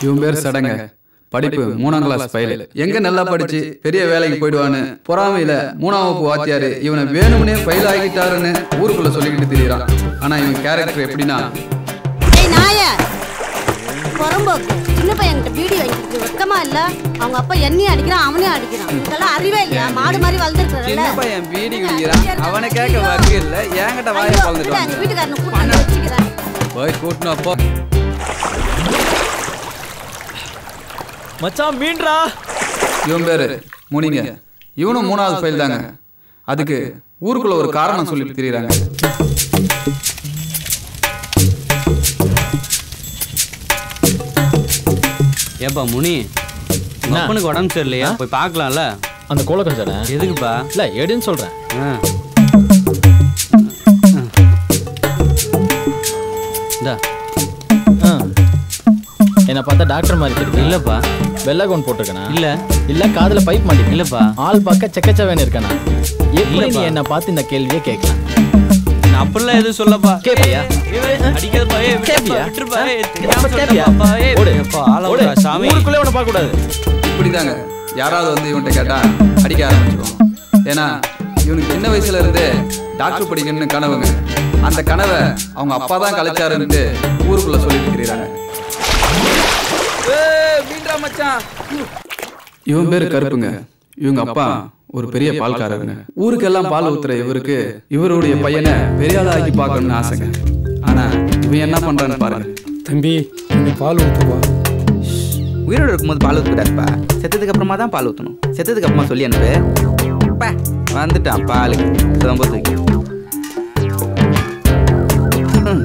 இவன் பேர் சடங்க படிப்பு மூணாம் கிளாஸ் பயில எங்க நல்லா படிச்சு பெரிய வேலைக்கு போயிடுவான்னு பொறாமையில மூணாம் வகுப்பு வாத்தியாரு இவனை வேணும்னே ஃபெயில் ஆகிட்டாருன்னு ஊருக்குள்ள சொல்லிக்கிட்டு திரியறான் ஆனா இவன் கேரக்டர் எப்படின்னா ஏய் நாய புறம்போக்கு சின்ன பையன்கிட்ட பீடி வாங்கிட்டு வெக்கமா இல்ல அவங்க அப்பா என்னையும் அடிக்கிறான் அவனையும் அடிக்கிறான் இதெல்லாம் அறிவே இல்லையா மாடு மாதிரி வளர்ந்துருக்கல சின்ன பையன் பீடி குடிக்கிறான் அவனை கேட்க வக்கு இல்ல என்கிட்ட வாயை பழந்துட்டு எங்க வந்து வீட்டுக்காரனை கூட்டு வச்சுக்கிறேன் போய் கூட்டினா போ மச்சான் மீன்றா இவன் பேரு முனிங்க இவனும் மூணாவது ஃபெயில் தாங்க அதுக்கு ஊருக்குள்ள ஒரு காரணம் சொல்லிட்டு திரியறாங்க ஏப்பா முனி உங்க அப்பனுக்கு உடம்பு சரியில்லையா போய் பார்க்கலாம்ல அந்த கோல கொஞ்சம் எதுக்குப்பா இல்ல எடுன்னு சொல்றேன் ஆ. இந்தா ஆ. என்ன பார்த்தா டாக்டர் மாதிரி தெரியுது இல்லப்பா வெள்ளை கவுன் போட்டிருக்கனா இல்ல இல்ல காதுல பைப் மாட்டி இல்லப்பா ஆள் பார்க்க செக்கச்சவேன்னு இருக்கனா எப்படி நீ இல்லப்பா. என்ன பார்த்து இந்த கேள்வியே கேட்கலாம் நான் அப்படிலாம் எதுவும் சொல்லப்பா கேப்பியா அடிக்காதப்பா ஏய் விட்டுப்பா, கேப்பியா? விட்டுருப்பா ஏய் அப்ப தெரியாம கேப்பியா? சொல்லிட்டேன்ப்பா, ஏய் ஓடு. எப்பா, ஆள ஓடு. விடுறா, சாமி ஊருக்குள்ளே உன்னை பார்க்க கூடாது இப்படிதாங்க யாராவது வந்து இவன்கிட்ட கேட்டா அடிக்க ஆரம்பிச்சிருவோம் ஏன்னா இவனுக்கு சின்ன வயசுல இருந்தே டாக்டர் படிக்கணும்னு கனவுங்க அந்த கனவை அவங்க அப்பா தான் கலைச்சாருன்ட்டு ஊருக்குள்ள சொல்லிட்டு இருக்கிறாங்க மீன்றா மச்சான் இவன் பேரு கருப்புங்க இவங்க அப்பா ஒரு பெரிய பால்காரருங்க ஊருக்கெல்லாம் பால் ஊத்துற இவருக்கு இவருடைய பையனை பெரிய ஆளாக்கி பார்க்கணும்னு ஆசைங்க ஆனா இவன் என்ன பண்றான்னு பாருங்க தம்பி இந்த பால் ஊற்றுவா உயிரோடு இருக்கும்போது பால் ஊற்றக்கூடாதுப்பா செத்ததுக்கு அப்புறமா தான் பால் ஊற்றணும் செத்ததுக்கு அப்புறமா சொல்லி அனுப்பு பா வந்துட்டான் பாலுக்கு ரொம்ப தூக்கி ம்.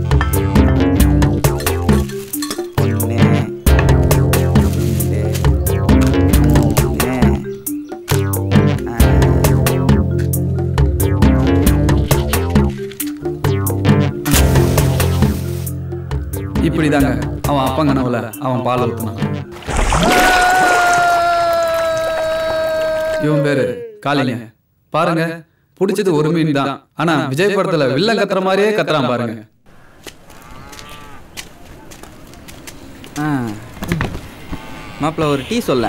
ஒண்ணு, ரெண்டு, மூணு, ஆ. இப்படிதாங்க அவன் அப்பா கனவுல அவன் பால் ஊத்துனான் இவன் பேரு காளிங்க பாருங்க பிடிச்சது ஒரு மீன் தான் ஆனா விஜய் படத்துல வில்லன் கத்துற மாதிரியே கத்துறான் பாருங்க ஆ மாப்பிள்ள ஒரு டீ சொல்ல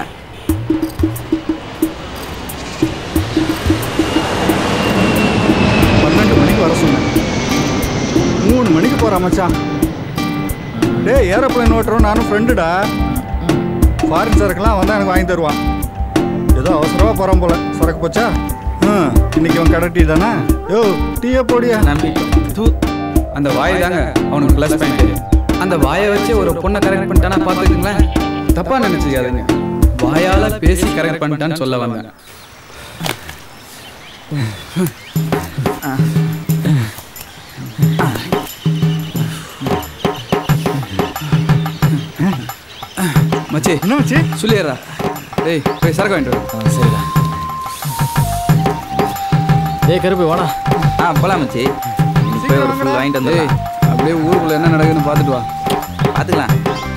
பன்னெண்டு மணிக்கு வர சொன்னேன் மூணு மணிக்கு போகிறான் மச்சான் டேய் ஏரோப்ளைன் ஓட்டுறோம் நானும் ஃப்ரெண்டுடா ஃபாரின் சரக்குலாம் வந்தால் எனக்கு வாங்கி தருவான் ஏதோ அவசரமாக போகிறான் போல சரக்கு போச்சா ம் இன்னைக்கு அவன் கடை டீ தானே யோ டீயை போடியா நம்பிட்டோம் தூ அந்த வாய் தாங்க அவனுக்கு ப்ளஸ் பாயிண்ட் அந்த வாயை வச்சு ஒரு பொண்ணை கரெக்ட் பண்ணிட்டானா பார்த்துக்குங்களேன் தப்பா நினைச்சுக்காதுங்க வாயால பேசி கரெக்ட் பண்ணிட்டான்னு சொல்ல வந்தேன் மச்சி என்ன மச்சி சொல்லிடுறா டேய் போய் சரக்கு வாங்கிட்டு வா. ஆ, சரிடா ஏய் கருப்பு வாடா ஆ போலாம் மச்சி இன்னைக்கு போய் ஒரு ஃபுல் வாங்கிட்டு டேய் வந்துடலாம் அப்படியே ஊருக்குள்ள என்ன நடக்குதுன்னு பார்த்துட்டு வா பார்த்துக்கலாம்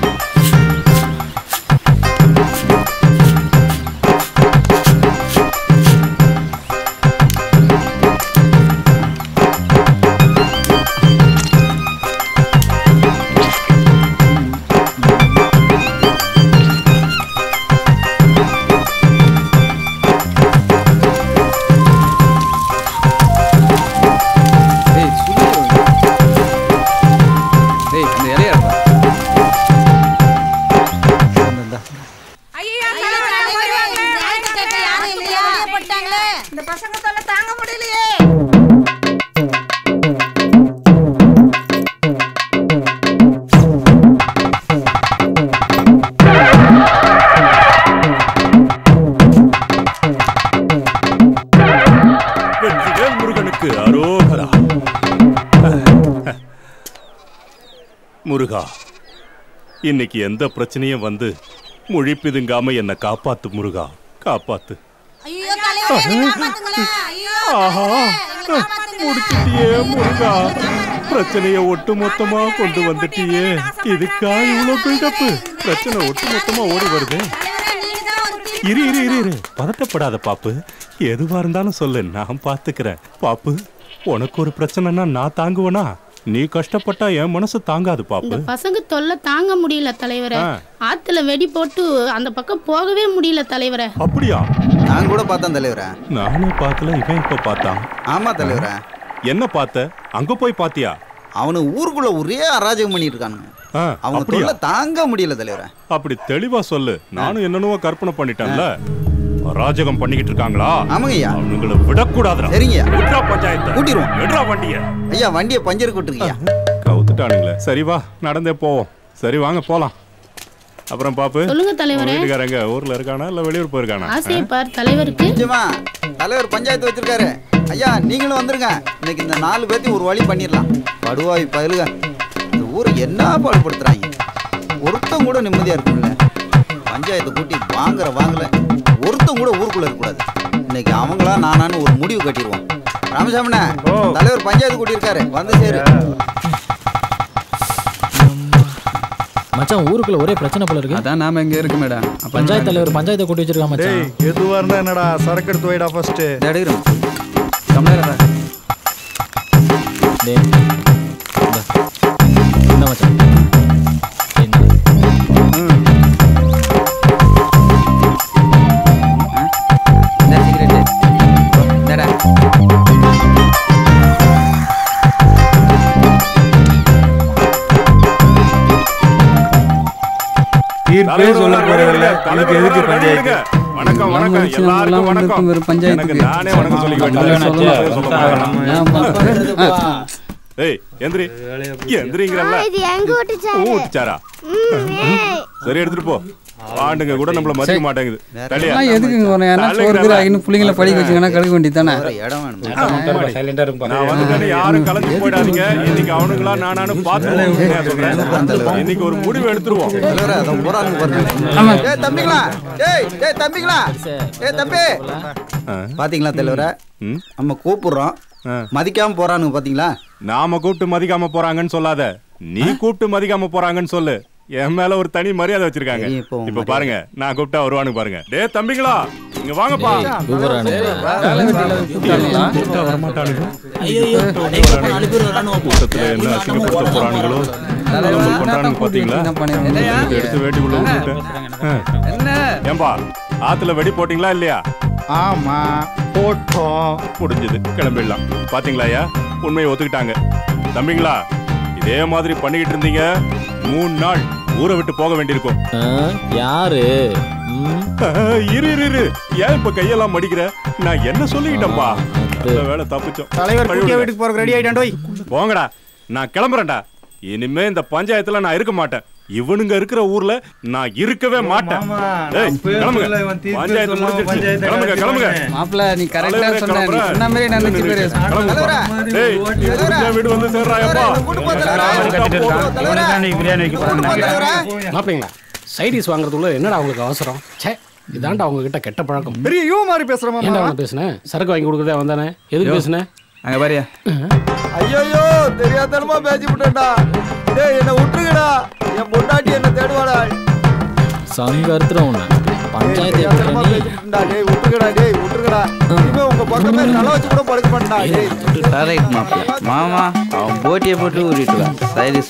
டேய் சொல்லிடு டேய் இந்த இலையா இந்த பசங்க தொல்லை தாங்க முடியலையே வெற்றிவேல் முருகனுக்கு அரோகரா முருகா இன்னைக்கு எந்த பிரச்சனையும் வந்து முழிப்பிதுங்காம என்னை காப்பாத்து முருகா காப்பாத்து ஐயோ தலைவரே என்னை காப்பாத்துங்களேன். ஐயோ ஆஹா முடிச்சிட்டியே முருகா பிரச்சனைய ஒட்டு மொத்தமா கொண்டு வந்துட்டியே இதுக்கா இவ்வளவு பில்டப்பு பிரச்சனை ஒட்டு மொத்தமா ஓடி வருது இரு இரு இரு இரு பதட்டப்படாத பாப்பு எதுவா இருந்தாலும் சொல்லு நான் பாத்துக்கிறேன் பாப்பு உனக்கு ஒரு பிரச்சனைனா நான் தாங்குவேனா நீ கஷ்டப்பட்டா என் மனசு தாங்காது இந்த பாப்பு பசங்க தொல்லை தாங்க முடியல தலைவரே ஆ. ஆத்துல வெடி போட்டு அந்த பக்கம் போகவே முடியல தலைவரே அப்படியா நான் கூட பார்த்தேன் தலைவரே நானும் பார்க்கல இவன் இப்ப பார்த்தான் ஆமா தலைவரே என்ன பார்த்த அங்க போய் பாத்தியா அவனு ஊருக்குள்ள ஒரே அராஜகம் பண்ணிட்டு இருக்கானுங்க ஆ, அவங்க அப்படியா தொல்லை தாங்க முடியல தலைவரே அப்படி தெளிவா சொல்லு நானும் என்னென்னவோ கற்பனை பண்ணிட்டேன்ல அராஜகம் பண்ணிக்கிட்டு இருக்காங்களா ஆமாங்க ஐயா அவனுங்களை விடக்கூடாதுடா சரிங்கய்யா விட்றா பஞ்சாயத்தை கூட்டிருவோம். விட்றா வண்டிய ஐயா வண்டியை பஞ்சர் விட்டுருக்கியா கவுத்துட்டானுங்களே சரி வா நடந்தே போவோம் சரி வாங்க போலாம் அப்புறம் பாப்பு சொல்லுங்க உங்க தலைவரே வீட்டுக்காரங்க ஊர்ல இருக்கானா இல்ல வெளியூர் போயிருக்கானா ஆசையை பார் தலைவருக்கு நிஜமா தலைவர் பஞ்சாயத்து வச்சிருக்காரு ஐயா நீங்களும் வந்துருங்க இன்னைக்கு இந்த நாலு பேர்த்தையும் ஒரு வழி பண்ணிடலாம் படுவாய் பயிலுக இந்த ஊரை என்ன பாடுபடுத்துறாங்க ஒருத்தன் கூட நிம்மதியா இருக்கும்ல பஞ்சாயத்தை கூட்டி வாங்குற வாங்கல ஒருத்தன் கூட ஊருக்குள்ள இருக்கக்கூடாது இன்னைக்கு அவங்களா நானான்னு ஒரு முடிவு கட்டிடுவோம் ராமசாமண்ணா தலைவர் பஞ்சாயத்து கூட்டியிருக்காரு வந்து சேரு மச்சான் ஊருக்குள்ள ஒரே பிரச்சனை போல இருக்கு அதான் நாம இங்க இருக்கு மேடம் பஞ்சாயத்து தலைவர் பஞ்சாயத்தை கூட்டி வச்சிருக்கா மச்சான் டேய் எதுவா இருந்தா என்னடா சரக்கு எடுத்து வைடா ஃபர்ஸ்ட் எடுக்கிறோம் தமிழர் டேய் இந்தா. இந்த மச்சான் என்ன இந்த சிகரெட்டு இந்தடா தீர்ப்பே சொல்ல போறதில்ல தலைவர் எதுக்கு பஞ்சாயத்து வணக்கம் வணக்கம் எல்லாருக்கும் வணக்கம் ஒரு பஞ்சாயத்துக்கு. எனக்கு நானே வணக்கம் சொல்லிக்க வேண்டியது சொல்ல மாட்டேன். ஏய் எந்திரி எந்திரிங்கிறல்ல இது எங்க வீட்டு சாரு ஊட்டிச்சாரா சரி எடுத்துட்டு போ ஆண்டுங்க கூட நம்மள மதிக்க மாட்டேங்குது தள்ளியா? எல்லாம் எதுக்குங்க வரணும் ஏன்னா சோறு தள்ளுங்கடா. கீரை ஆகின்னு பிள்ளைங்கள படிக்க வச்சுங்கன்னா கழுக வேண்டியது தானே வேற இடம் வேணும் நான் வந்துட்டேன்னு யாரும் கலந்து போயிடாதீங்க இன்னைக்கு அவனுங்களா நானானு பார்த்து இன்னைக்கு ஒரு முடிவு எடுத்துருவோம் தலைவரே அதை போறாங்க பாருங்க ஏய் தம்பிங்களா டேய் டேய் தம்பிங்களா ஏய் தம்பி ஆ. பாத்தீங்களா தலைவரே ம்? நம்ம கூப்பிடுறோம் ஆ. மதிக்காம போறானுங்க பாத்தீங்களா நாம கூப்பிட்டு மதிக்காம போறாங்கன்னு சொல்லாத நீ கூப்பிட்டு மதிக்காம போறாங்கன்னு சொல்லு என் மேல ஒரு தனி மரியாதை வச்சிருக்காங்க சரி, இப்போ இப்ப பாருங்க நான் கூப்பிட்டா வருவானு பாருங்க டேய் தம்பிங்களா இங்க வாங்கப்பா கூப்பிடுறானே கூப்பிட்டா வரமாட்டானுங்க கூட்டத்துல என்ன அசிங்கப்படுத்த போறானுங்களோ நம்ம பண்றானுங்க பாத்தீங்களா இதை எடுத்து வேட்டிக்குள்ள விட்டுட்டேன் ஆ. என்ன ஏம்பா ஆத்துல வெடி போட்டீங்களா இல்லையா ஆமா போட்டோம் முடிஞ்சது கிளம்பிடலாம் பாத்தீங்களா ஐயா உண்மையை ஒத்துக்கிட்டாங்க தம்பிங்களா இதே மாதிரி பண்ணிக்கிட்டு இருந்தீங்க மூணு நாள் ஊரை விட்டு போக வேண்டியிருக்கும் ஆ, யாரு ம், இரு இரு இரு ஏன் இப்ப கையெல்லாம் மடிக்கிற நான் என்ன சொல்லிக்கிட்டேன்பா நல்ல வேலை தப்பிச்சோம் தலைவர் வழி குட்டியா விடுங்க. வீட்டுக்கு போறதுக்கு ரெடி ஆயிட்டாண்டோய் போங்கடா நான் கிளம்புறேன்டா இனிமே இந்த பஞ்சாயத்துல நான் இருக்க மாட்டேன் இவனுங்க இருக்கிற ஊர்ல நான் இருக்கவே மாட்டேன் டேய், கிளம்புங்க பஞ்சாயத்து முடிஞ்சிருச்சு கிளம்புங்க கிளம்புங்க மாப்பிள்ள நீ கரெக்டா தலைவரே, சொன்ன நீ கிளம்புறேன். சொன்ன மாதிரி நடந்துச்சு பாரு கிளம்புங்க. தலைவரே. டேய், நீ முடிஞ்சா வீடு வந்து சேர்றாயப்பா கூட்டு போ தலைவரே மாப்பிளைங்களா சைடிஸ் வாங்குறதுக்குள்ள என்னடா உங்களுக்கு அவசரம் ச்சே இதாண்டா அவங்க கிட்ட கெட்ட பழக்கம் பெரிய யூ மாதிரி பேசுற ஏன்டா மாமா அவனை பேசுனேன் சரக்கு வாங்கி கொடுக்குறதே வந்தானே எதுக்கு பேசுனேன் அங்க பாரியா ஐயோ தெரியாதனமா பேசி விட்டேன்டா டேய் என்ன விட்டுருங்கடா என் பொண்டாட்டி என்ன தேடுவாடா சங்க அறுத்துறோம் உன்னை பஞ்சாயத்து எப்படி நீ பேசிட்டா டேய் விட்டுருங்கடா டேய் விட்டுருங்கடா இனிமே உங்க பக்கமே தலை வச்சு கூட படுக்க மாட்டா டேய் கரெக்ட் மாப்பிள்ள மாமா அவன் போட்டியை போட்டு ஊறிட்டுலாம் சைடிஸ்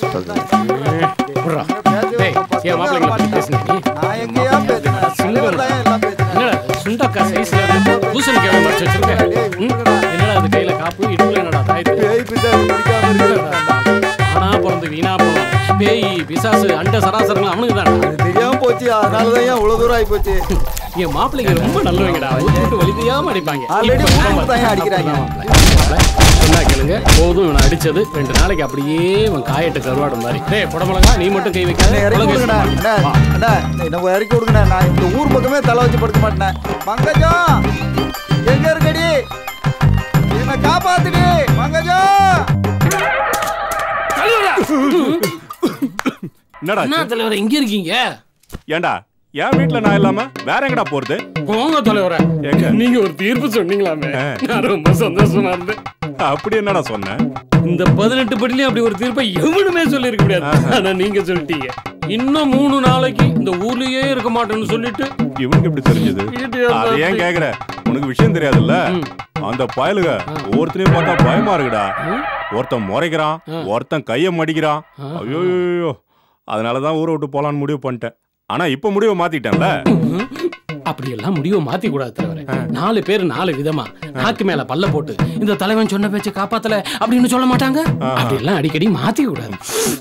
விட்றா டேய் ஏன் மாப்பிளைங்களா பத்தி பேசுனீங்க நீ நான் எங்கேயா பேசுனேன் தலைவர் தான் எல்லாம் பேசுனேன் என்னடா சுண்டக்கா சைஸ்ல இருந்து பூசணிக்காய் மறைச்சு வச்சிருக்க ம்? என்னடா அது கையில காப்பு இடுப்புல என்னடா தாயத்து பேய் பிசாசு பிடிக்காம இருக்கு ஆனா பிறந்து வீணா போனோம் பேய் பிசாசு அண்ட சராசரங்கள் அவனுக்கு தான்டா அது தெரியாம போச்சு அதனால தான் ஏன் இவ்வளவு தூரம் ஆகி போச்சு என் மாப்பிள்ளைங்க ரொம்ப நல்லவங்கடா ஊத்து விட்டு வலி தெரியாம அடிப்பாங்க Already இப்ப ஊருக்கு நம்ம- தான் ஏன் அடிக்கிறாங்க? மாப்பிள்ளை, சொன்னா கேளுங்க போதும் இவனை அடிச்சது ரெண்டு நாளைக்கு அப்படியே இவன் காயட்டு கருவாடு மாதிரி டேய் புடமிளகா நீ மட்டும் கை வைக்காத என்னை இறக்கி உலக விடுங்கண்ணா சும்மா. அண்ணா, அண்ணா, என்னை இறக்கி விடுங்கண்ணா நான் இந்த ஊர் பக்கமே தலை வச்சு படுக்க மாட்டேன் பங்கஜம் எங்க இருக்கடி என்னை காப்பாத்துடி பங்கஜம் என்னடா என்ன தலைவரை இங்க இருக்கீங்க ஏன்டா என் வீட்டுல நான் இல்லாம வேற எங்கடா போறது போங்க தலைவரை எங்க? நீங்க ஒரு தீர்ப்பு சொன்னீங்களாமே நான் ரொம்ப சந்தோஷமா இருந்தேன் அப்படி என்னடா சொன்னேன் இந்த பதினெட்டு படிலையும் அப்படி ஒரு தீர்ப்பை எவனுமே சொல்லியிருக்க முடியாது ஆனா நீங்க சொல்லிட்டீங்க இன்னும் மூணு நாளைக்கு இந்த ஊர்லயே இருக்க மாட்டேன்னு சொல்லிட்டு இவனுக்கு எப்படி தெரிஞ்சது வீட்டு அது ஏன் கேக்குற உனக்கு விஷயம் தெரியாதுல்ல அந்த பயலுக ஒவ்வொருத்தரையும் பார்த்தா பயமா இருக்குடா ஒருத்தன் முறைக்கிறான் ஒருத்தன் கைய மடிக்கிறான் ஐயோ அதனால தான் ஊரை விட்டு போலான்னு முடிவு பண்ணிட்டேன் ஆனா இப்ப முடிவை மாத்திட்டேன்ல அப்படியெல்லாம் முடிவை மாத்தி கூடாது தலைவரே நாலு பேர் நாலு விதமா நாக்கு மேல பல்ல போட்டு இந்த தலைவன் சொன்ன பேச்சை காப்பாத்தல அப்படின்னு சொல்ல மாட்டாங்க அப்படியெல்லாம் அடிக்கடி மாத்தி கூடாது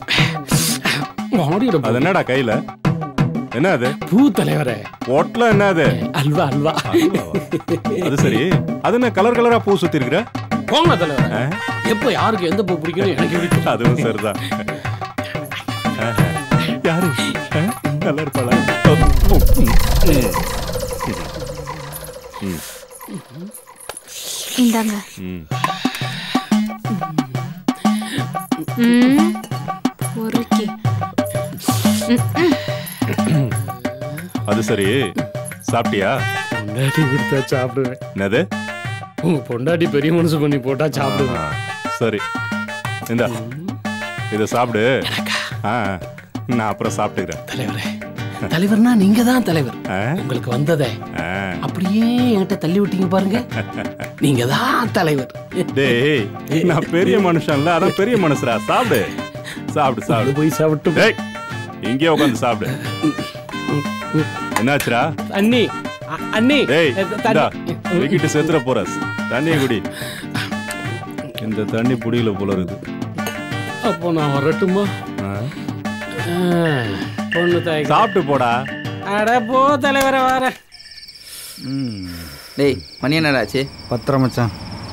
ஓடிட அது என்னடா கையில என்ன அது பூ தலைவரே ஒட்ல என்ன அது அல்வா அல்வா அது சரி அது என்ன கலர் கலரா பூ சுத்தி இருக்கிற போங்க தலைவரே எப்ப யாருக்கு எந்த பூ பிடிக்கும் எனக்கு பிடிக்கும் அதுவும் சரிதான் ஆஹா. யாரு கலர் பழம் இந்தாங்க ம் ம் பொறுக்கி அது சரி சாப்பிட்டியா பொண்டாட்டி கொடுத்தா சாப்பிடுவேன் என்னது உங்க பொண்டாட்டி பெரிய மனசு பண்ணி போட்டா சாப்பிடுவேன் ஆ, சரி இந்தா இதை சாப்பிடு ஆ நான் அப்புறம் சாப்பிட்டுக்கிறேன் தலைவரே தலைவர்னா நீங்க தான் தலைவர் ஆ? உங்களுக்கு வந்ததே ஆ. அப்படியே என்கிட்ட தள்ளி விட்டீங்க பாருங்க நீங்க தான் தலைவர் டேய் நான் பெரிய மனுஷன்ல அதான் பெரிய மனுஷரா சாப்பிடு சாப்பிடு சாப்பிடு போய் சாப்பிட்டு டேய் இங்கே உட்காந்து சாப்பிடு என்னாச்சுடா அண்ணி அ- அண்ணி டேய் அ, த- இந்தா, தண்ணி. வீக்கிட்டு செத்துற போற தண்ணியை குடி இந்த தண்ணி புடியல போல இருக்குது அப்போ நான் வரட்டுமா ஆ. ஆ, பொண்ணு தாய் சாப்பிட்டு போடா அட போ தலைவரை வர டேய் மணி என்னடா ஆச்சு பத்திரம் மச்சான்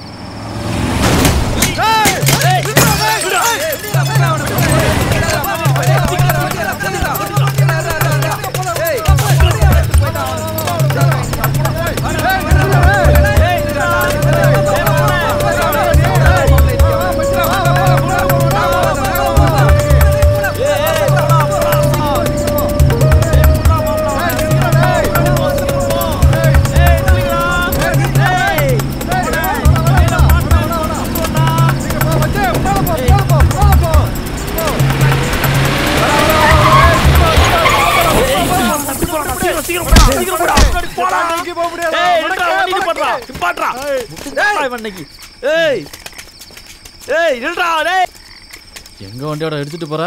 ஏய் ஏய் நில்றா டேய் எங்க வண்டியோட எடுத்துட்டு போற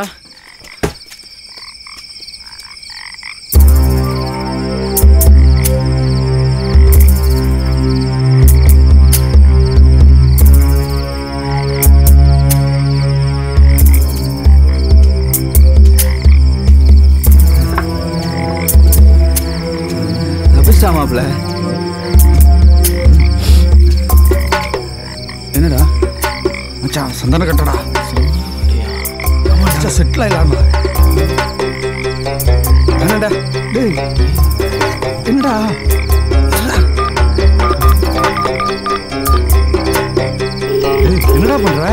தப்பிச்சிட்டா மாப்ள என்னடா மச்சான் சந்தன கட்டடா மச்சான் செட்டில் ஆகலாமா என்னடா டேய் என்னடா டேய், என்னடா பண்ற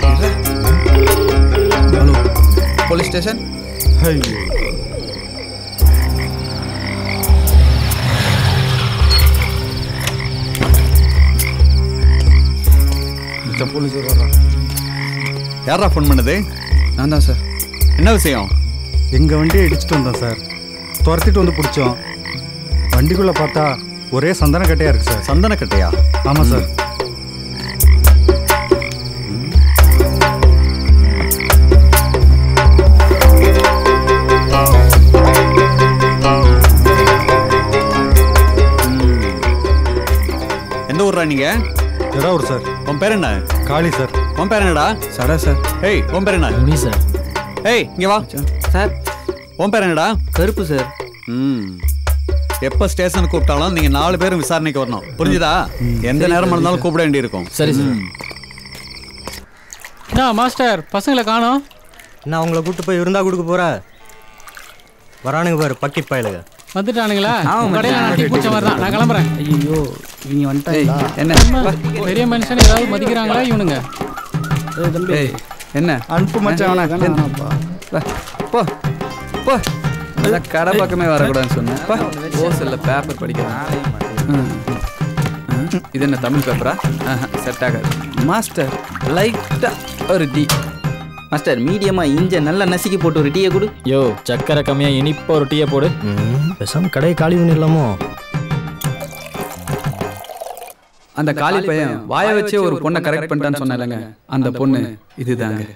ஹலோ போலீஸ் ஸ்டேஷன் ஐயோ மச்சான் போலீஸ் வர்றா யாரா ஃபோன் பண்ணது நான் தான் சார் என்ன விஷயம் எங்கள் வண்டியை இடிச்சிட்டு வந்தோம் சார் துரத்திட்டு வந்து பிடிச்சோம் வண்டிக்குள்ளே பார்த்தா ஒரே சந்தன கட்டையாக இருக்கு சார் சந்தன கட்டையா ஆமாம் சார் எந்த ஊர்ரா நீங்க ஜெடாவூர் சார் உன் பேர் என்ன காளி சார் உன் பேர் என்னடா சடா சார் ஏய் உன் பேர் என்ன முனி சார் ஏய் இங்க வா சார் உன் பேர் என்னடா கருப்பு சார் ம் எப்போ ஸ்டேஷன் கூப்பிட்டாலும் நீங்க நாலு பேரும் விசாரணைக்கு வரணும் புரிஞ்சுதா எந்த நேரம் இருந்தாலும் கூப்பிட வேண்டியிருக்கும் சரி சார் என்ன மாஸ்டர் பசங்களை காணோம் நான் அவங்கள கூட்டு போய் இருந்தா கொடுக்க போற வரானுங்க பாரு பக்கிட் பயலுங்க வந்துட்டானுங்களா ஆமா, உங்க கடையில மச்சான். நான் டீ குடிச்ச மாதிரி தான் நான் கிளம்புறேன் ஐயோ இவங்க வந்துட்டாங்களா என்ன ஆமா, பெரிய மனுஷன் ஏதாவது மதிக்கிறாங்களா இவனுங்க ஏய் என்ன அனுப்பு மச்சான் அவனை. வேணாப்பா. வா, போ போ அதான் கடை பக்கமே வரக்கூடாதுன்னு சொன்னேன் பா ஓசல்ல பேப்பர் படிக்கிறேன் ம். ம். இது என்ன தமிழ் பேப்பரா செட் ஆகாது மாஸ்டர் லைட்டா ஒரு டீ மாஸ்டர் மீடியமா இஞ்ச நல்லா நசுக்கி போட்டு ஒரு டீயை கொடு யோ சக்கரை கம்மியா இனிப்பா ஒரு டீயை போடு பேசாம கடையை காலி பண்ணிடலாமோ அந்த காளி பையன் வாய வச்சே ஒரு பொண்ணை கரெக்ட் பண்ணிட்டான்னு சொன்னேன்லங்க அந்த பொண்ணு இதுதாங்க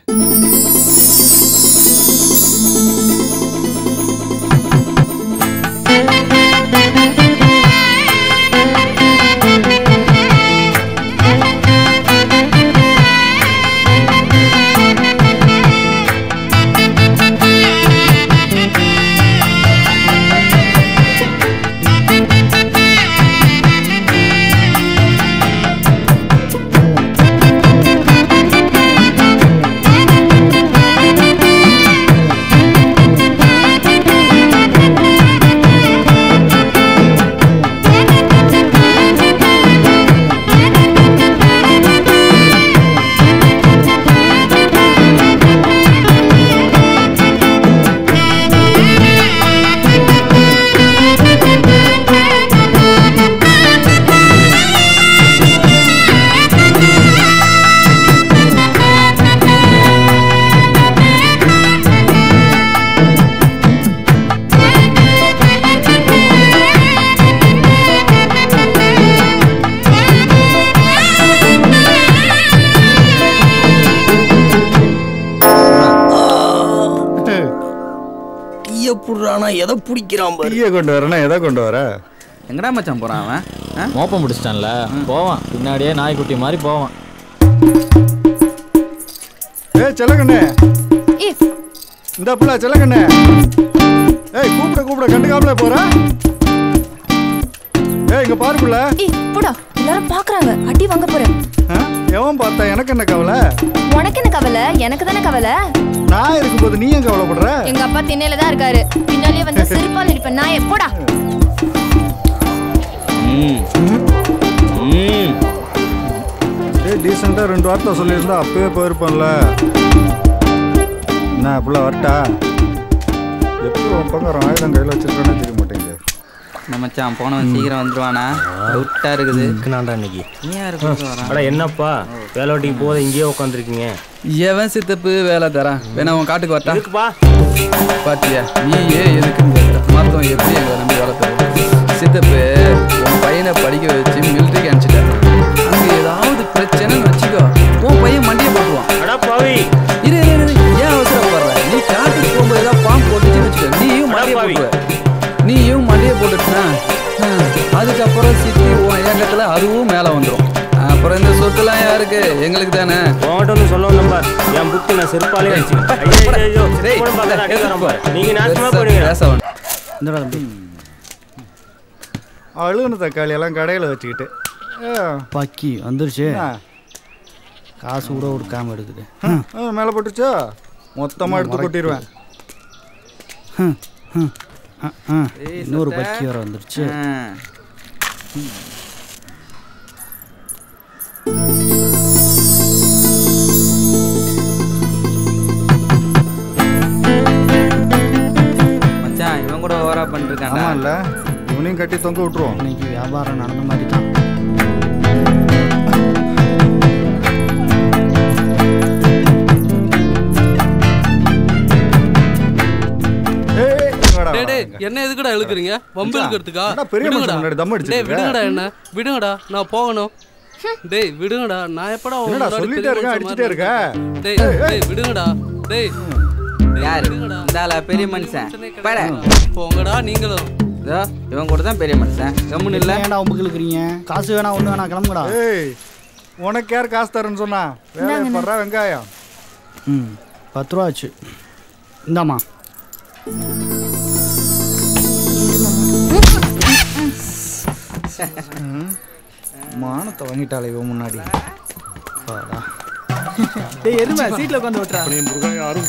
டீய புடுறானா எதை பிடிக்கிறான் பாரு டீயை கொண்டு வரேன்னா எதை கொண்டு வர எங்கடா மச்சான் போறான் அவன் மோப்பம் பிடிச்சிட்டான்ல போவான் பின்னாடியே நாய்க்குட்டி மாதிரி போவான் ஏய் செல்லக்கண்ணே இந்த புள்ள செல்லக்கண்ணே ஏய் கூப்பிட கூப்பிட கண்டுக்காமலே போற ஏய் இங்க பாரு புள்ள ஏய் போடா எல்லாரும் பாக்குறாங்க அடி வாங்க போறேன் ஆ? எவன் பார்த்தா எனக்கு என்ன கவலை உனக்கு என்ன கவலை எனக்கு தானே கவலை நான் இருக்கும்போது நீ ஏன் கவலைப்படுற எங்க அப்பா திண்ணையில தான் இருக்காரு பின்னாலேயே வந்து சிரிப்பால் அடிப்பேன் நான் எப்போடா ஏய் டீசெண்டா ரெண்டு வார்த்தை சொல்லியிருந்தா அப்பவே போயிருப்பேன்ல என்ன புள்ள வரட்டா எப்படி உன் பக்கம் ஆயுதம் கையில் வச்சிருக்கானே தெரிய மாட்டேங்குது நம்ம மச்சான் போனவன் சீக்கிரம் வந்துருவானா டவுட்டா இருக்குது நான்டா இன்னைக்கு நீ யாரு கூப்பிட்டு வரான் அட என்னப்பா வேலைவாட்டிக்கு போத இங்கேயே உட்காந்துருக்கீங்க எவன் சித்தப்பு வேலை தரான் வேணா உன் காட்டுக்கு வரட்டா எதுக்குப்பா பாத்தியா நீ ஏன் எதுக்குன்னு கேட்ட மொத்தம் எப்படி எங்களை நம்பி வளர்த்துறது சித்தப்பு உன் பையனை படிக்க வச்சு மிலிட்ரிக்கு அனுப்பிச்சிட்டேன் அங்கே ஏதாவது பிரச்சனைன்னு வச்சுக்கோ உன் பையன் மண்டியை போட்டுருவான் அடா பாவி இரு இரு, இரு ஏன் அவசரப்படுற நீ காட்டுக்கு போகும்போது ஏதாவது பாம்பு போட்டுச்சுன்னு வச்சுக்கோ நீயும் மண்டியை போட்டுருவ நீயும் மண்டியை போட்டுட்டுனா அதுக்கப்புறம் சித்தி உன் ஏக்கத்துல அதுவும் மேலே வந்துடும் அப்புறம் இந்த சொத்துலாம் யாருக்கு எங்களுக்கு தானே உன்கிட்ட ஒன்று சொல்ல நம்பர் என் புக்கு நான் செருப்பாலே அடிச்சுக்கிறேன் ஐயோ, ஐயோ, ஐயோ. போன பார்த்தா அடி வரான் பாரு. நீங்க நாசமா போடுவீங்க அழுகுன தக்காளி எல்லாம் கடையில் வச்சுக்கிட்டு பக்கி வந்துருச்சு என்ன? காசு கூட கொடுக்காம எடுக்குது ஆ, மேலே போட்டுச்சோ மொத்தமாக எடுத்து கொட்டிடுவேன் ஹம், ஹம், ஆ, ஆ. ஏய், இன்னொரு சொத்தை. பக்கி வர வந்துருச்சு ஆ. மச்சான் இவன் கூட ஓவரா பண்ணிருக்கான்டா ஆமாம் இல்லை இவனையும் கட்டி தொங்க விட்டுருவோம் இன்னைக்கு வியாபாரம் நடந்த மாதிரி தான் ஏய், இங்கடா டேய் வா. டேய் என்ன எதுக்குடா இழுக்குறீங்க வம்பு மச்சான், இழுக்கிறதுக்கா என்னடா பெரிய மனுஷன் விடுங்கடா முன்னாடி தம் அடிச்சிட்டு டேய் இருக்க? விடுங்கடா என்ன விடுங்கடா நான் போகணும் டேய் விடுங்கடா நான் எப்படா உன் என்னடா முன்னாடி சொல்லிட்டே பெரிய இருக்க, மனுஷன் அடிச்சிட்டே மாதிரி இருக்க? இருக்கேன்? டேய் ஏய், ஏய். டேய் விடுங்கடா டேய் யாரு இந்த ஆளா பெரிய மனுஷன் பட போங்கடா நீங்களும் இதோ இவன் கூட தான் பெரிய மனுஷன் கம்முன்னு இல்ல ஏன்டா உம்புக்கு இழுக்கிறீங்க காசு வேணா ஒண்ணு வேணா கிளம்புடா ஏய் உனக்கு யார் காசு தரேன்னு சொன்னா வேலையை படுறா வெங்காயம் ம் பத்து ரூபா ஆச்சு இந்தாம்மா ம். மானத்தை வாங்கிட்டாளே இவன் முன்னாடி பாடா. டேய் எருமை சீட்ல உட்காந்து விட்டுறா யாரும்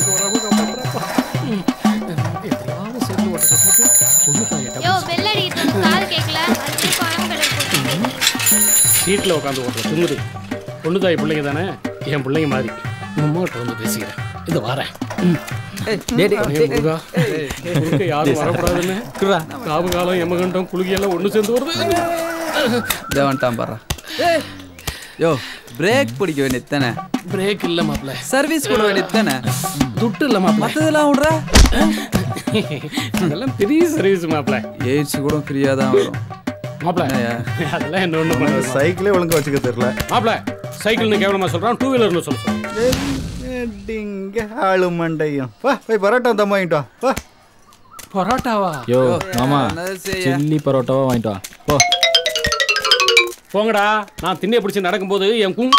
யோ பெல் அடிக்கிறது காது கேட்கல அது பழம் கிடைக்கும் சீட்டில் உட்காந்து ஓட்டுற திமுரு பொண்ணு தாய் பிள்ளைங்க தானே என் பிள்ளைங்க மாதிரி உங்கள்கிட்ட வந்து பேசிக்கிறேன் இது வரேன் ம். டேய், டேய், அடே டேய், முருகா, ஏய். குறுக்க யாரும் டேய், வரக்கூடாதுன்னு காவு காலம் எமகண்டம் குலுகி எல்லாம் ஒன்று சேர்ந்து வருது தேவன்ட்டான் பாரு யோ பிரேக் பிடிக்க வேண்டியது தானே பிரேக் இல்ல மாப்ள சர்வீஸ் போட வேண்டியது தானே துட்டு இல்ல மாப்ள மற்றதெல்லாம் விட்ற அதெல்லாம் பெரிய சர்வீஸ் மாப்ள எய்ட்ஸ் கூட ஃப்ரீயாக தான் வரும் மாப்பிள அதெல்லாம் என்ன ஒண்ணு பண்ண சைக்கிளே ஒழுங்கா வச்சுக்க தெரியல மாப்பிள சைக்கிள்னு கேவலமா சொல்றான் டூ வீலர்னு சொல்ல சொல்றான் டிங்க ஆளு மண்டையும் வா போய் பரோட்டா தம் வாங்கிட்டு வா வா பரோட்டாவா யோ யோ, மாமா என்னது செய்ய? சில்லி பரோட்டாவா வாங்கிட்டு வா போ போங்கடா நான் திண்ணை பிடிச்சு நடக்கும்போது என் கும்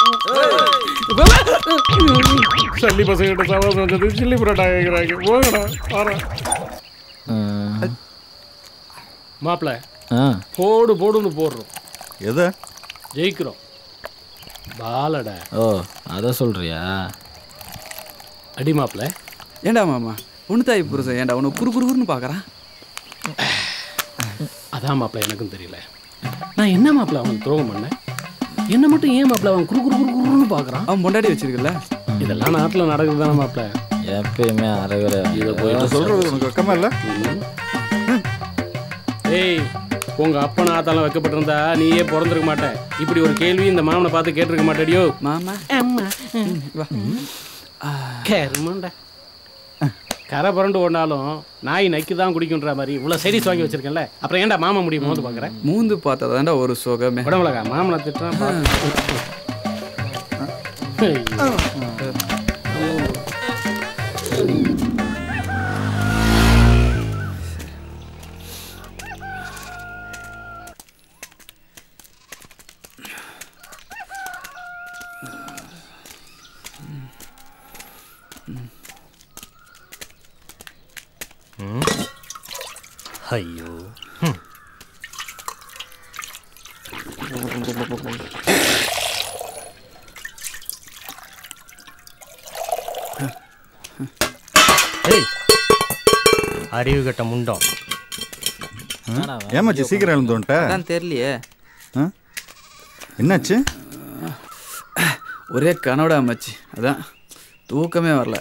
சல்லி பசங்கிட்ட சவாசம் வந்தது சில்லி பரோட்டா கேட்குறாங்க போங்கடா வரேன் மாப்பிள ஆ போடு போடுன்னு போடுறோம் எது ஜெயிக்கிறோம் பாலடா ஓ அதை சொல்றியா அடி மாப்பிள ஏண்டா மாமா உன்னுத்தாய் புருஷன் ஏண்டா உன்னை குறு குறுன்னு பார்க்கறான் அதான் மாப்பிள எனக்கும் தெரியல நான் என்ன மாப்பிள அவன் துரோகம் பண்ணேன் என்ன மட்டும் ஏன் மாப்பிள அவன் குறு குறு குறு குறுன்னு பார்க்கறான் அவன் பொண்டாடி வச்சிருக்கல இதெல்லாம் நாட்டில் நடக்குது தானே மாப்பிள எப்பயுமே அரைகுறை இதை போயிட்டு சொல்றது உனக்கு வெக்கமா இல்ல ஏய் உங்க அப்பா ஆத்தாலாம் வைக்கப்பட்டிருந்தா நீயே பிறந்திருக்க மாட்ட இப்படி ஒரு கேள்வி இந்த மாமனை பார்த்து கேட்டிருக்க மாட்டேடியோ மாமா வா கருமண்டா கரை புரண்டு ஓடினாலும் நாய் நக்கி தான் குடிக்குன்ற மாதிரி இவ்வளோ செடிஸ் வாங்கி வச்சிருக்கேன்ல அப்புறம் ஏன்டா மாமா முடியும் போது பார்க்குறேன் மூந்து பார்த்தா தான்டா ஒரு சுகமே உடம்புலக்கா மாமனை திட்டுறான் பார்த்து. ஐயோ ஏய் அறிவு கட்ட முண்டம் ஏமாச்சி சீக்கிரம் எழுந்து வந்துட்ட அதான் தெரியலையே ஆ? என்னாச்சு ஒரே கனவுடா மச்சி அதான் தூக்கமே வரல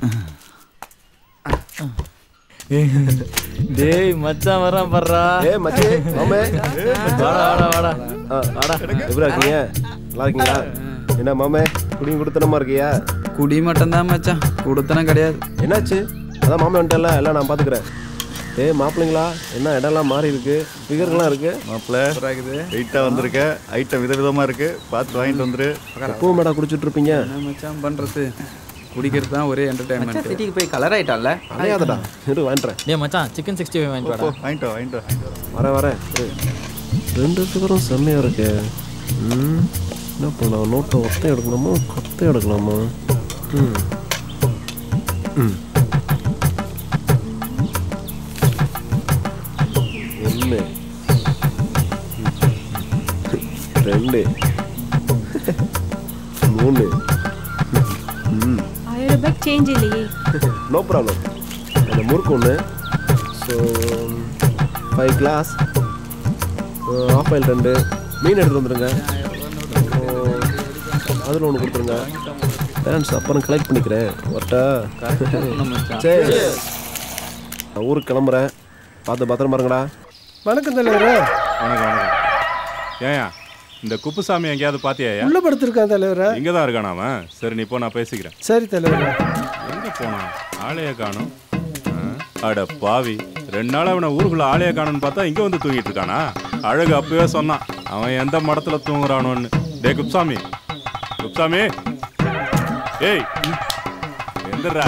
டேய் மச்சான் வரான் பர்றா ஏய் மச்சி மாமே வாடா வாடா வாடா ஆ, வாடா எப்படி இருக்கீங்க நல்லா இருக்கீங்களா என்ன மாமே குடியும் கொடுத்தனமா இருக்கியா குடி மட்டும்தான் மச்சான் கொடுத்தனம் கிடையாது என்னாச்சு அதான் மாமே வந்துட்டல எல்லாம் நான் பாத்துக்கிறேன் ஏய் மாப்பிள்ளைங்களா என்ன இடம்லாம் மாறி இருக்கு ஃபிகர்லாம் இருக்கு மாப்பிள்ள வெயிட்டா வந்திருக்க ஐட்டம் விதவிதமா இருக்கு பார்த்து வாங்கிட்டு வந்துரு எப்பவும் மேடா குடிச்சிட்டு இருப்பீங்க என்ன மச்சான் பண்றது குடிக்கிறது தான் ஒரே மச்சான் என்டர்டைன்மெண்ட் சிட்டிக்கு போய் கலர் ஆயிட்டான்ல அலையாதடா இரு வாங்கிட்டுறேன் டேய் மச்சான் சிக்கன் சிக்ஸ்டி ஃபைவ் வாங்கிட்டு வாடா வாங்கிட்டு வா, வாங்கிட்டு வா. வரேன் வரேன் இரு. ரெண்டு ஃபிகரும் செம்மையா இருக்கு ம் என்ன பண்ணலாம் நோட்டை ஒத்தை எடுக்கலாமா கொத்தை எடுக்கலாமா ம் ம் ஒன்று ரெண்டு மூணு ம் ஆயிரம் ரூபாய்க்கு சேஞ்ச் இல்லையே நோ ப்ராப்ளம் அந்த முறுக்கு ஒன்று so five glass of oil ரெண்டு மீன் எடுத்து வந்துடுங்க அதில் ஒன்று கொடுத்துருங்க டான்ஸ் அப்புறம் கலெக்ட் பண்ணிக்கிறேன் வரட்டா சரி நான் ஊருக்கு கிளம்புறேன் பார்த்து பத்திரமா இருங்கடா வணக்கம் தலைவரே வணக்கம் வணக்கம் ஏயா இந்த குப்புசாமி எங்கேயாவது பாத்தியா உள்ள படுத்திருக்கான் தலைவரே இங்க தான் இருக்கானா அவன் சரி நீ போ நான் பேசிக்கிறேன் சரி தலைவரே எங்க போனான் ஆளைய காணும் அட பாவி ரெண்டு நாள் அவனை ஊருக்குள்ள ஆளைய காணும்னு பார்த்தா இங்க வந்து தூங்கிட்டு இருக்கானா அழகு அப்பவே சொன்னான் அவன் எந்த மடத்துல தூங்குறானோன்னு டே குப்சாமி குப்சாமி ஏய் எந்திரா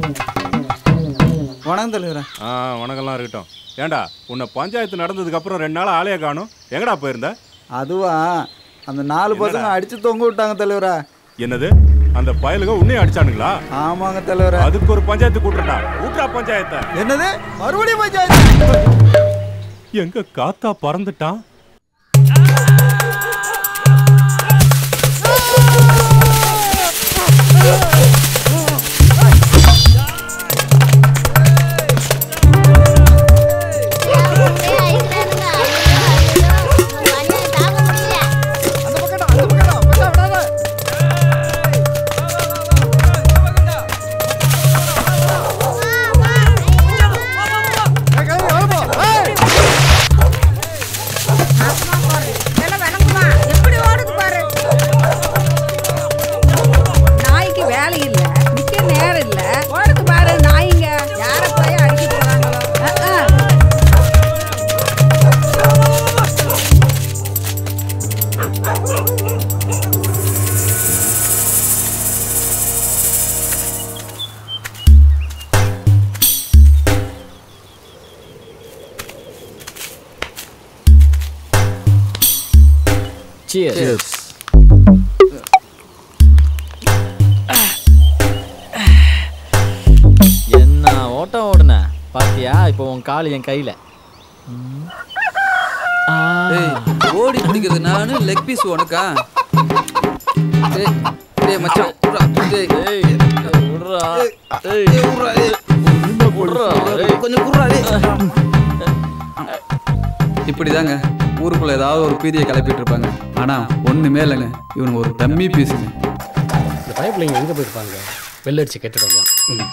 வணக்கம் தலைவரே ஆ வணக்கம்லாம் இருக்கட்டும் ஏன்டா உன்னை பஞ்சாயத்து நடந்ததுக்கு அப்புறம் ரெண்டு நாள் ஆளைய காணும் எங்கடா போயிருந்த அதுவா அந்த நாலு பசங்க அடிச்சு தொங்க விட்டாங்க தலைவரே என்னது அந்த பயலுக உன்னையும் அடிச்சானுங்களா ஆமாங்க தலைவரே அதுக்கு ஒரு பஞ்சாயத்து கூட்டுறா கூட்டுறா பஞ்சாயத்தை என்னது மறுபடியும் பஞ்சாயத்து எங்க காத்தா பறந்துட்டான் Cheers. என்ன ஓட்டம் ஓடுன பாத்தியா இப்போ உன் கால் என் கையில ஏய் ஓடி பிடிக்கிறது நானு லெக் பீஸ் உனக்கா டேய் டேய் மச்சான் விட்றா. டேய் ஏய் விட்றா டேய் விட்றா, டேய். விட்றா ஏய். கொஞ்சம் குர்றா டேய் இப்படிதாங்க ஊருக்குள்ள ஏதாவது ஒரு பீதியை கிளப்பிட்டு இருப்பாங்க ஆனா ஒண்ணுமே இல்லைங்க இவனுங்க ஒரு டம்மி பீஸுங்க இந்த பைப்லைங்க எங்கே போயிருப்பாங்க வெள்ளடிச்சு கெட்டுடும் இல்லையா ம்.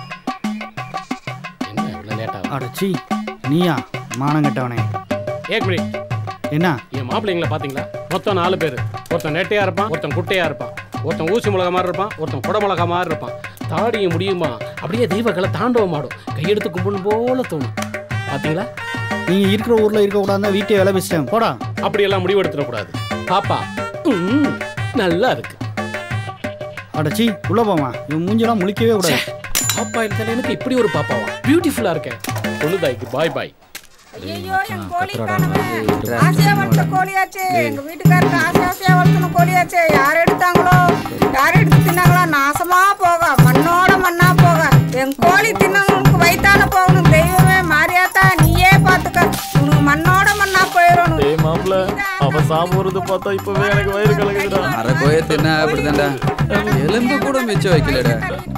என்ன இவ்வளோ லேட்டாக அடச்சி நீயா மானங்கட்டவனே ஏக் மினிட் என்ன என் மாப்பிள்ளைங்கள பார்த்தீங்களா மொத்தம் நாலு பேர் ஒருத்தன் நெட்டையாக இருப்பான் ஒருத்தன் குட்டையாக இருப்பான் ஒருத்தன் ஊசி மிளகா மாதிரி இருப்பான் ஒருத்தன் குட மிளகா மாதிரி இருப்பான் தாடியும் முடியுமா அப்படியே தெய்வங்களை தாண்டவம் ஆடும் கையெடுத்து கும்பிடும் போல தோணும் பார்த்தீங்களா நீங்க இருக்கிற ஊர்ல இருக்க கூடாது வீட்டை வேலை பேசிட்டேன் போடா அப்படியெல்லாம் முடிவு எடுத்துடக்கூடாது பாப்பா ம், நல்லா இருக்கு அடச்சி உள்ள போமா இவன் மூஞ்செல்லாம் முழிக்கவே கூடாது பாப்பா இருந்தாலும் எனக்கு இப்படி ஒரு பாப்பாவா பியூட்டிஃபுல்லா இருக்கேன் பொண்ணுதாய்க்கு பாய் பாய் ஐயோ என் கோழி காணுமே ஆசையா வளர்த்த கோழியாச்சே எங்க வீட்டுக்காரருக்கு ஆசை ஆசையா வளர்த்துன கோழியாச்சே யார் எடுத்தாங்களோ யார் எடுத்து தின்னாங்களோ நாசமா போக மண்ணோட மண்ணா போக என் கோழி தின்னவங்களுக்கு வயித்தால போகணும் தெய்வமே மாரியாத்தா நீயே பாத்துக்க உனக்கு மண்ணோட மண்ணா போயிடணும் ஏய் மாப்பிள்ள அவன் சாப்பிடுறது பார்த்தா இப்பவே எனக்கு வயிறு கலக்குதுடா அரை கோய தின்னா அப்படிதான்டா எலும்பு கூட மிச்சம் வைக்கலடா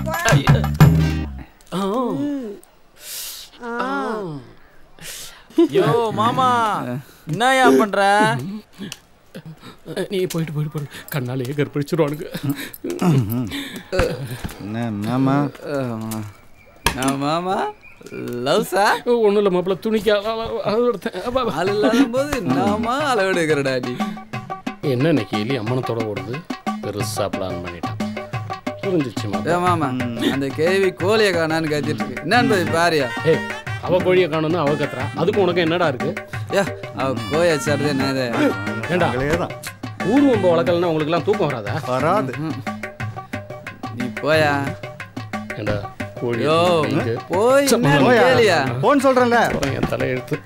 யோ மாமா என்னயா பண்ற நீ போயிட்டு போயிட்டு போயிட்டு கண்ணாலேயே கற்பிடிச்சிருவானுங்க என்னம்மா நான் மாமா லவ்ஸா ஒன்றும் இல்லை மாப்பிள்ள துணிக்கு அளவு எடுத்தேன் ஆள் இல்லாத போது நாமா அளவெடுக்கிறடா நீ என்ன இன்னைக்கு எலி அம்மனத்தோட ஓடுது பெருசா பிளான் பண்ணிட்டான் புரிஞ்சிச்சு ஏ மாமா அந்த கேவி கோழியை காணான்னு கத்திட்டு இருக்கு என்னன்னு போய் பாரியா ஏய் அவ கோழியை காணும்னு அவ கத்துறா அதுக்கு உனக்கு என்னடா இருக்கு ஏ அவ கோயை சார்து என்னது ஏண்டா ஊர் வம்ப வளர்க்கலன்னா உங்களுக்கு எல்லாம் தூக்கம் வராதா வராது நீ போயா ஏண்டா கோழி யோ, இங்க. போய் சப்ப, என்னன்னு போயா. கேளியா? போன் சொல்றேன்ல என் தலையெழுத்து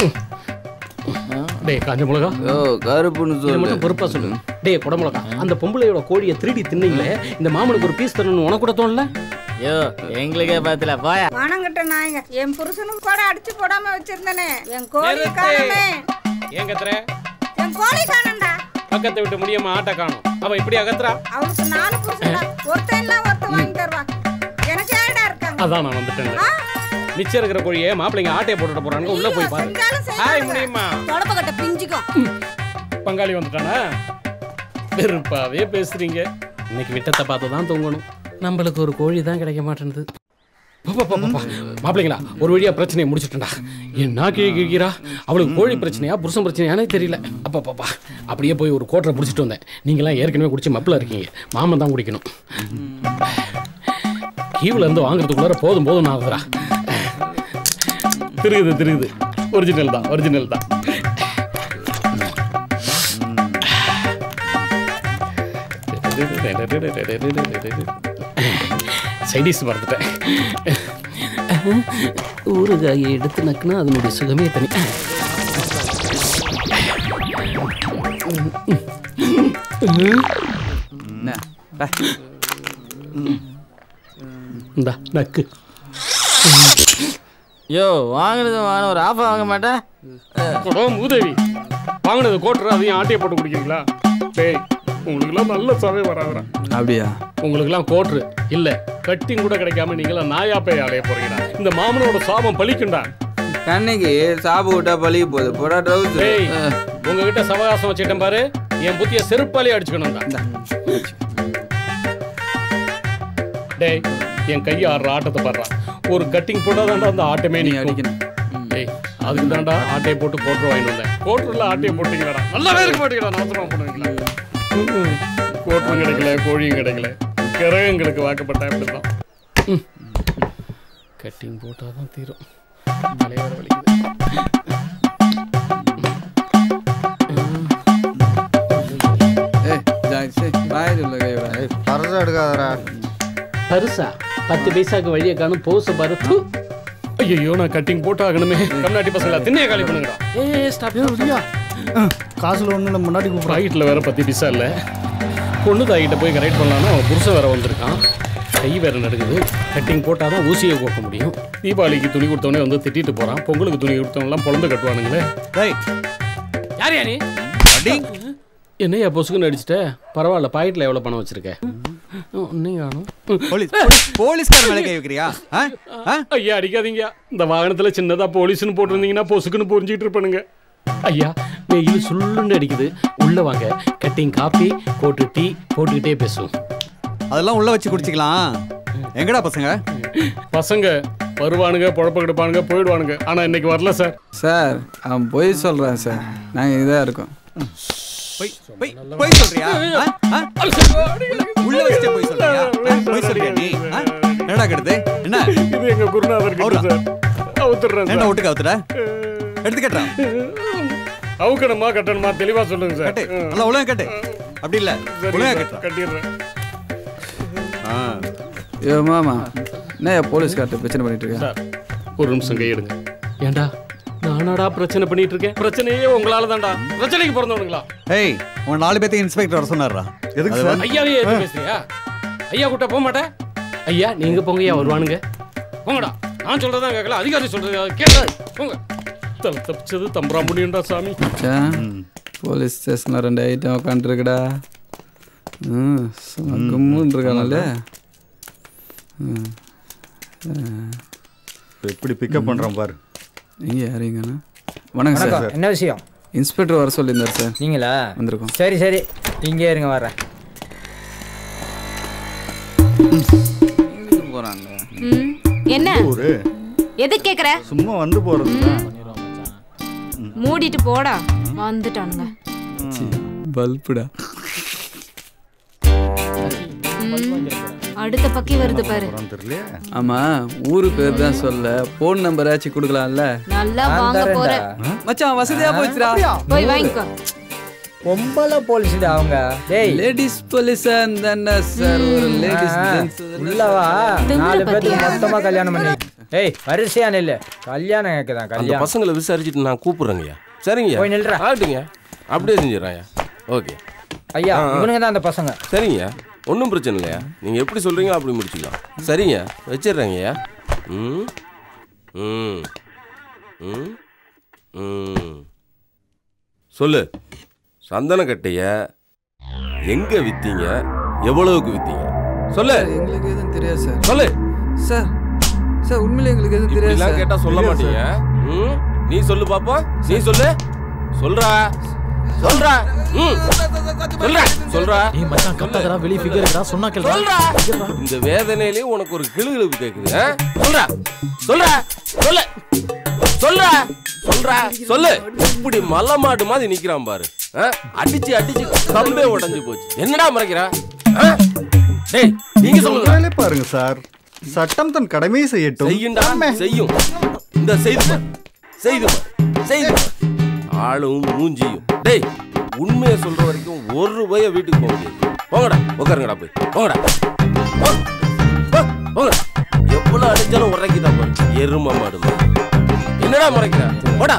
டேய் காஞ்ச மிளகா யோ கருப்புன்னு இதை சொல்லு மட்டும் பொறுப்பா சொல்லு டேய் குடமிளகா அந்த பொம்பளையோட கோழியை திருடி தின்னீங்களே இந்த மாமனுக்கு ஒரு பீஸ் தரணும்னு உனக்கு கூட தோணல யோ எங்களுக்கே பாத்துல போயா மானங்கிட்ட நாயங்க என் புருஷனுக்கு கூட அடிச்சு போடாம வச்சிருந்தனே என் கோழி காணுமே ஏன் கத்துற என் கோழி காணண்டா பக்கத்தை விட்டு முடியாம ஆட்டை காணும் அவ இப்படி அகத்துறா அவளுக்கு நாலு புருஷன்டா ஒருத்தன் இல்ல ஒருத்தன் வாங்கி தருவா எனக்கு யாருடா இருக்காங்க அதான் நான் வந்துட்டேன் மிச்சம் இருக்கிற கோழியை மாப்பிள்ளைங்க ஆட்டையை போட்டுட்டு போறாங்க உள்ள போய் பாரு ஹாய் முடியுமா தொடப்பக்கட்ட பிஞ்சுக்கும் பங்காளி வந்துட்டானா வெறுப்பாவே பேசுறீங்க இன்னைக்கு விட்டத்தை பார்த்து தான் தூங்கணும் நம்மளுக்கு ஒரு கோழி தான் கிடைக்க மாட்டேங்குது பாப்பா, பாப்பா, பாப்பா. மாப்பிள்ளைங்களா ஒரு வழியா பிரச்சனையை முடிச்சிட்டா என்ன கீழே கிழிக்கிறா அவளுக்கு கோழி பிரச்சனையா புருஷன் பிரச்சனையானே தெரியல அப்பா பாப்பா அப்படியே போய் ஒரு கோட்டரை பிடிச்சிட்டு வந்தேன் நீங்களாம் ஏற்கனவே குடிச்சு மப்பில் இருக்கீங்க மாமன் தான் குடிக்கணும் கீவில் இருந்து வாங்குறதுக்குள்ளார போதும் போதும் ஆகுதுடா திருகுது திருகுது ஒரிஜினல் தான் ஒரிஜினல் தான் சைடிஸ் மறந்துட்டேன் ஊறுகாயை எடுத்து நக்குனா அதனுடைய சுகமே தனி என்ன பே. இந்தா நக்கு யோ வாங்கினது வாங்கின ஒரு ஆஃப் வாங்க மாட்டேன் அடோ, மூதேவி வாங்கினது கோட்டர் அதையும் ஆட்டையை போட்டு குடிக்கிறீங்களா டேய் உங்களுக்குலாம் நல்ல சமயம் வராதுடா அப்படியா உங்களுக்குலாம் கோட்ரு இல்ல கட்டிங் கூட கிடைக்காம நீங்களாம் நாயாப்பை அலைய போறீங்கடா இந்த மாமனோட சாபம் பலிக்குண்டா கண்ணைக்கு சாப்பு விட்டா பழிக்க போகுது போடா ட்ரௌசர் டேய் உங்ககிட்ட சவகாசம் வச்சுட்டேன் பாரு என் புத்திய செருப்பாலே அடிச்சுக்கணும்டா டேய் என் கையை ஆடுற ஆட்டத்தை பாடுறா ஒரு கட்டிங் போட்டாதான்டா அந்த ஆட்டமே நீ அடிக்கணும் டேய் அதுக்கு தான்டா ஆட்டையை போட்டு கோட்ரு வாங்கிட்டு வந்தேன் கோட்ருல ஆட்டையை போட்டீங்களாடா நல்லாவே இருக்க மாட்டீங்களா நாசமா பண்ணுவீங்களா கோட்ரும் கிடைக்கல கோழியும் கிடைக்கல கிரகங்களுக்கு வாக்கப்பட்ட இப்படிதான் கட்டிங் போட்டாதான் தீரும் தலைவர வலிக்குது எடுக்காத எடுக்காதடா பரிசா பத்து பைசாக்கு வழியை காணும் பௌச பாரு தூ. ஐயோ நான் கட்டிங் போட்டு ஆகணுமே கம்நாட்டி பசங்களா திண்ணைய காலி பண்ணுங்கடா ஏ ஸ்டாப் காசுல ஒண்ணு நம்ம முன்னாடி கூப்பிடுறோம் ரைட்டில் வேற பத்து பைசா இல்லை பொண்ணு தாய்கிட்ட போய் கரெக்ட் பண்ணலான்னா அவன் புருஷன் வேற வந்திருக்கான் கை வேற நடுக்குது கட்டிங் போட்டால் தான் ஊசியை கோக்க முடியும் தீபாவளிக்கு துணி கொடுத்தவனே வந்து திட்டிட்டு போகிறான் பொங்கலுக்கு துணி கொடுத்தவங்கலாம் பொழந்து கட்டுவானுங்களே யார் யாரு என்னையா பொசுக்குன்னு அடிச்சிட்ட பரவாயில்ல பாக்கெட்டில் எவ்வளோ பணம் வச்சிருக்க நீங்க போலீஸ் போலீஸ்கார மேலே கை வைக்கிறியா ஆ? ஆ? ஐயா அடிக்காதீங்க இந்த வாகனத்துல சின்னதா போலீஸ்னு போட்டிருந்தீங்கன்னா பொசுக்குன்னு புரிஞ்சுக்கிட்டு இருப்பானுங்க ஐயா வெயில் சுள்ளுன்னு அடிக்குது உள்ள வாங்க கட்டிங் காப்பி கோட்டு டீ போட்டுக்கிட்டே பேசுவோம் அதெல்லாம் உள்ள வச்சு குடிச்சிக்கலாம் எங்கடா பசங்க பசங்க வருவானுங்க பொழப்ப கிடப்பானுங்க போயிடுவானுங்க ஆனா இன்னைக்கு வரல சார் சார் அவன் பொய் சொல்கிறான் சார் நாங்கள் இதாக இருக்கோம் போய் போய் போய் சொல்றியா ஆ? ஆ? உள்ள வச்சுட்டே போய் சொல்றியா ஆ? போய் சொல்றியா நீ ஆ? என்னடா கெடுது என்ன இது எங்க குருநாதர் கிட்ட சார் அவுத்துறேன் என்ன ஒட்டுக்கு அவுத்துற எடுத்து கட்டுறான் அவுக்கணுமா கட்டணுமா தெளிவா சொல்லுங்க சார் கட்டு நல்லா ஒழுங்கா கட்டு அப்படி இல்ல ஒழுங்கா கட்டு கட்டிடுறேன் ஐயோ மாமா என்ன போலீஸ்கார்ட்ட பிரச்சனை பண்ணிட்டு இருக்கேன் சார் ஒரு நிமிஷம் கையெடுங்க ஏண்டா நானாடா பிரச்சனை பண்ணிட்டு இருக்கேன் பிரச்சனையே உங்களால தான்டா பிரச்சனைக்கு பிறந்தவனுங்களா ஏய் உன் நாலு பேர்த்தையும் இன்ஸ்பெக்டர் வர சொன்னாரா எதுக்கு அது சார்? வந்து- ஐயாவே ஏத்து பேசுறியா ஐயா கூட்ட போக மாட்டேன் ஐயா நீங்க போங்க ஐயா வருவானுங்க போங்கடா நான் சொல்றதா கேட்கல அதிகாரி சொல்றது கேட்க போங்க தலை தப்பிச்சது தம்பராம்புடியண்டா சாமி மச்சான், போலீஸ் ஸ்டேஷனில் ரெண்டு ஐட்டம் உட்காந்துருக்குடா ம் சும்மா கும்முன்னு இருக்கானல்ல ம் எப்படி பிக்கப் பண்றான் பாரு இங்கே யாருங்கண்ணா வணக்கம் சார் வணக்கம். என்ன விஷயம் இன்ஸ்பெக்டர் வர சொல்லியிருந்தார் சார் நீங்களா வந்திருக்கோம் சரி சரி இங்கே இருங்க வரேன் போகிறாங்க ம், என்ன ஊரு எது கேக்குற சும்மா வந்து போறது தான் மூடிட்டு போடா வந்துட்டானுங்க பல்புடா அடுத்த பக்கி வருது பாரு தெரியலையே ஆமா ஊரு பேர் தான் சொல்ல போன் நம்பர் ஆச்சு கொடுக்கலாம்ல நல்லா வாங்க போற மச்சான் வசதியா போச்சுடா போய் வாங்கிக்கோ பொம்பளை போலீஸ்டா அவங்க டேய் லேடிஸ் போலீஸ் தானே சார் ஒரு லேடிஸ் ஜென்ஸ் உள்ளவா திமிரு நாலு பேருக்கு பாத்தியா? மொத்தமா கல்யாணம் பண்ணி ஏய் வரிசையா நில்லு கல்யாணம் கேக்குதான் அந்த கல்யாணம் பசங்களை விசாரிச்சுட்டு நான் கூப்பிடுறேங்கய்யா சரிங்கய்யா போய் நில்றா. ஆகட்டுங்க அப்படியே செஞ்சிடறேன் ஓகே ஐயா ஆ, ஆ. இவனுங்க தான் அந்த பசங்க சரிங்கய்யா ஒன்றும் பிரச்சனை இல்லையா நீங்கள் எப்படி சொல்கிறீங்களோ அப்படி முடிச்சுக்கலாம் சரிங்க வச்சிடுறேங்கய்யா ம் ம் ம் ம் சொல்லு சந்தனக்கட்டைய எங்கே விற்றீங்க எவ்வளவுக்கு விற்றீங்க சொல்லு எங்களுக்கு எதுவும் தெரியாது சார் சொல்லு சார் சார் உண்மையிலே எங்களுக்கு எதுவும் தெரியாது இப்படிலாம் சார் கேட்டா சொல்ல மாட்டீங்க ம் நீ சொல்லு பாப்பா நீ சொல்லு சொல்றா சொல்றா ம் சொல்றா சொல்றா நீ மச்சான் கத்தாதடா வெளிய ஃபிகர் இருக்கடா சொன்னா சொல்றா கேளுடா இந்த வேதனையிலே உனக்கு ஒரு கிளுகிழுப்பு கேக்குது ஆ? சொல்றா சொல்றா சொல்லு சொல்றா சொல்றா சொல்லு இப்படி மலை மாடு மாதிரி நிக்கிறான் பாரு ஆ? அடிச்சு அடிச்சு கம்பே உடைஞ்சு போச்சு என்னடா மறைக்கிறா ஆ? டேய் நீங்க சொல்லுங்க வேலை பாருங்க சார் சட்டம் தன் கடமையை செய்யட்டும் செய்யுண்டா செய்யும் இந்த செய்து பார். செய்து பார். செய்து பார். ஆளும் மூஞ்சியும் டேய் உண்மையை சொல்ற வரைக்கும் ஒரு ரூபாய வீட்டுக்கு போக முடியாது போங்கடா உட்காருங்கடா போய் போங்கடா போ. போ. போங்கடா எவ்வளவு அடிச்சாலும் உரைக்குதான் பாரு எரும மாடு மாதிரி. என்னடா முறைக்கிற போடா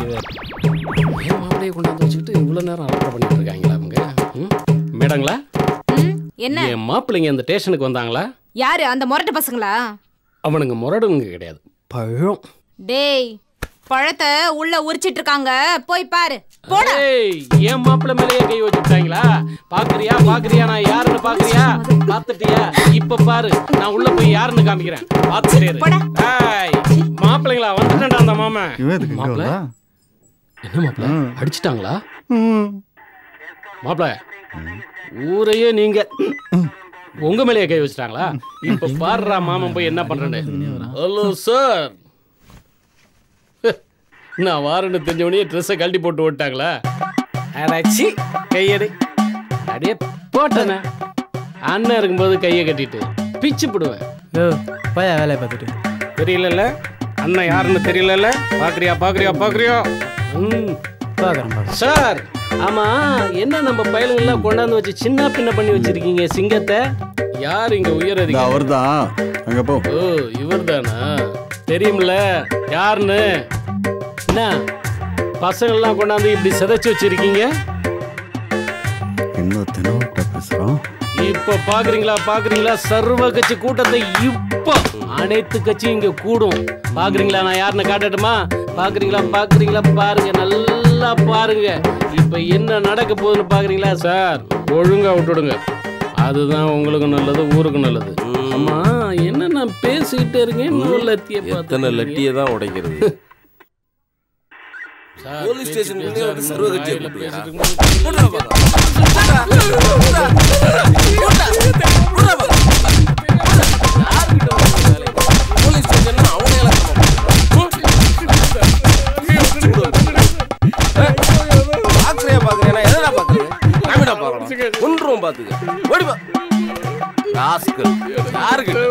ஏன் மாப்பிளையை கொண்டாந்து வச்சுக்கிட்டு இவ்வளோ நேரம் அலப்பறை பண்ணிட்டு இருக்காங்களா அவங்க ம்? மேடங்களா என்ன என் மாப்பிள்ளைங்க அந்த ஸ்டேஷனுக்கு வந்தாங்களா யாரு அந்த முரட்டு பசங்களா அவனுங்க முரடுங்க கிடையாது பழம் டேய் பழத்தை உள்ள உரிச்சிட்டு இருக்காங்க போய் பாரு போடா ஏய் என் மாப்பிள்ளை மேலேயே கை வச்சுட்டாங்களா பாக்குறியா பாக்குறியா நான் யாருன்னு பாக்குறியா பாத்துட்டியா இப்ப பாரு நான் உள்ள போய் யாருன்னு காமிக்கிறேன் பாத்துட்டே இரு. ஏய் மாப்பிள்ளைங்களா வந்துட்டேன்டா அந்த மாமன் இவன் எதுக்கு இங்க மாப்பிள்ளை வந்தா? என்ன மாப்பிள்ள அடிச்சிட்டாங்களா மாப்பிள்ள ஊரையே நீங்க உங்க மேலேயே கை வச்சிட்டாங்களா இப்ப பாருடா மாமன் போய் என்ன பண்றேன்னு ஹலோ சார் நான் வாரன்னு தெரிஞ்சவனே ட்ரெஸ்ஸை கழட்டி போட்டு ஓட்டாங்களா அடாச்சி கையடி அப்படியே போட்டேனே அண்ணன் இருக்கும்போது கையை கட்டிட்டு பிச்சு போடுவேன் பையா வேலையை பார்த்துட்டு தெரியலல்ல அண்ணன் யாருன்னு தெரியலல்ல பாக்குறியா பாக்குறியா பாக்குறியா ம் பார்க்குறேன் சார் ஆமா என்ன நம்ம பயலுங்கெல்லாம் கொண்டாந்து வச்சு சின்ன பின்ன பண்ணி வச்சிருக்கீங்க சிங்கத்தை யார் இங்க உயர் இந்த அவர் தான் அங்கே போ ஓ இவர்தானா தெரியும்ல யாருன்னு என்ன பசங்கள்லாம் கொண்டாந்து இப்படி சிதைச்சு வச்சிருக்கீங்க என்ன தெனவட்ட பேசுகிறான் இப்ப பாக்குறீங்களா பாக்குறீங்களா சர்வ கட்சி கூட்டத்தை இப்ப அனைத்து கட்சியும் இங்க கூடும் பாக்குறீங்களா நான் யாருன்னு காட்டட்டுமா பாக்குறீங்களா பாக்குறீங்களா பாருங்க நல்லா பாருங்க இப்ப என்ன நடக்க போகுதுன்னு பாக்குறீங்களா சார் ஒழுங்கா விட்டுடுங்க அதுதான் உங்களுக்கு நல்லது ஊருக்கு நல்லது ஆமா என்ன நான் பேசிக்கிட்டே இருக்கேன் இன்னும் லத்திய எத்தனை லட்டியை தான் உடைக்கிறது போலீஸ் ஸ்டேஷன் சர்வ கட்சியை கூப்பிடுறா போலீஸ் ஸ்டேஷன் அவனே பாக்குறியா பாக்குறியா எதனா பாக்குறேன் நாமடா பாக்கலாம் ஒன்றும் பாத்துக்க ஓடி பா ராஸ்கல் யாருக்கு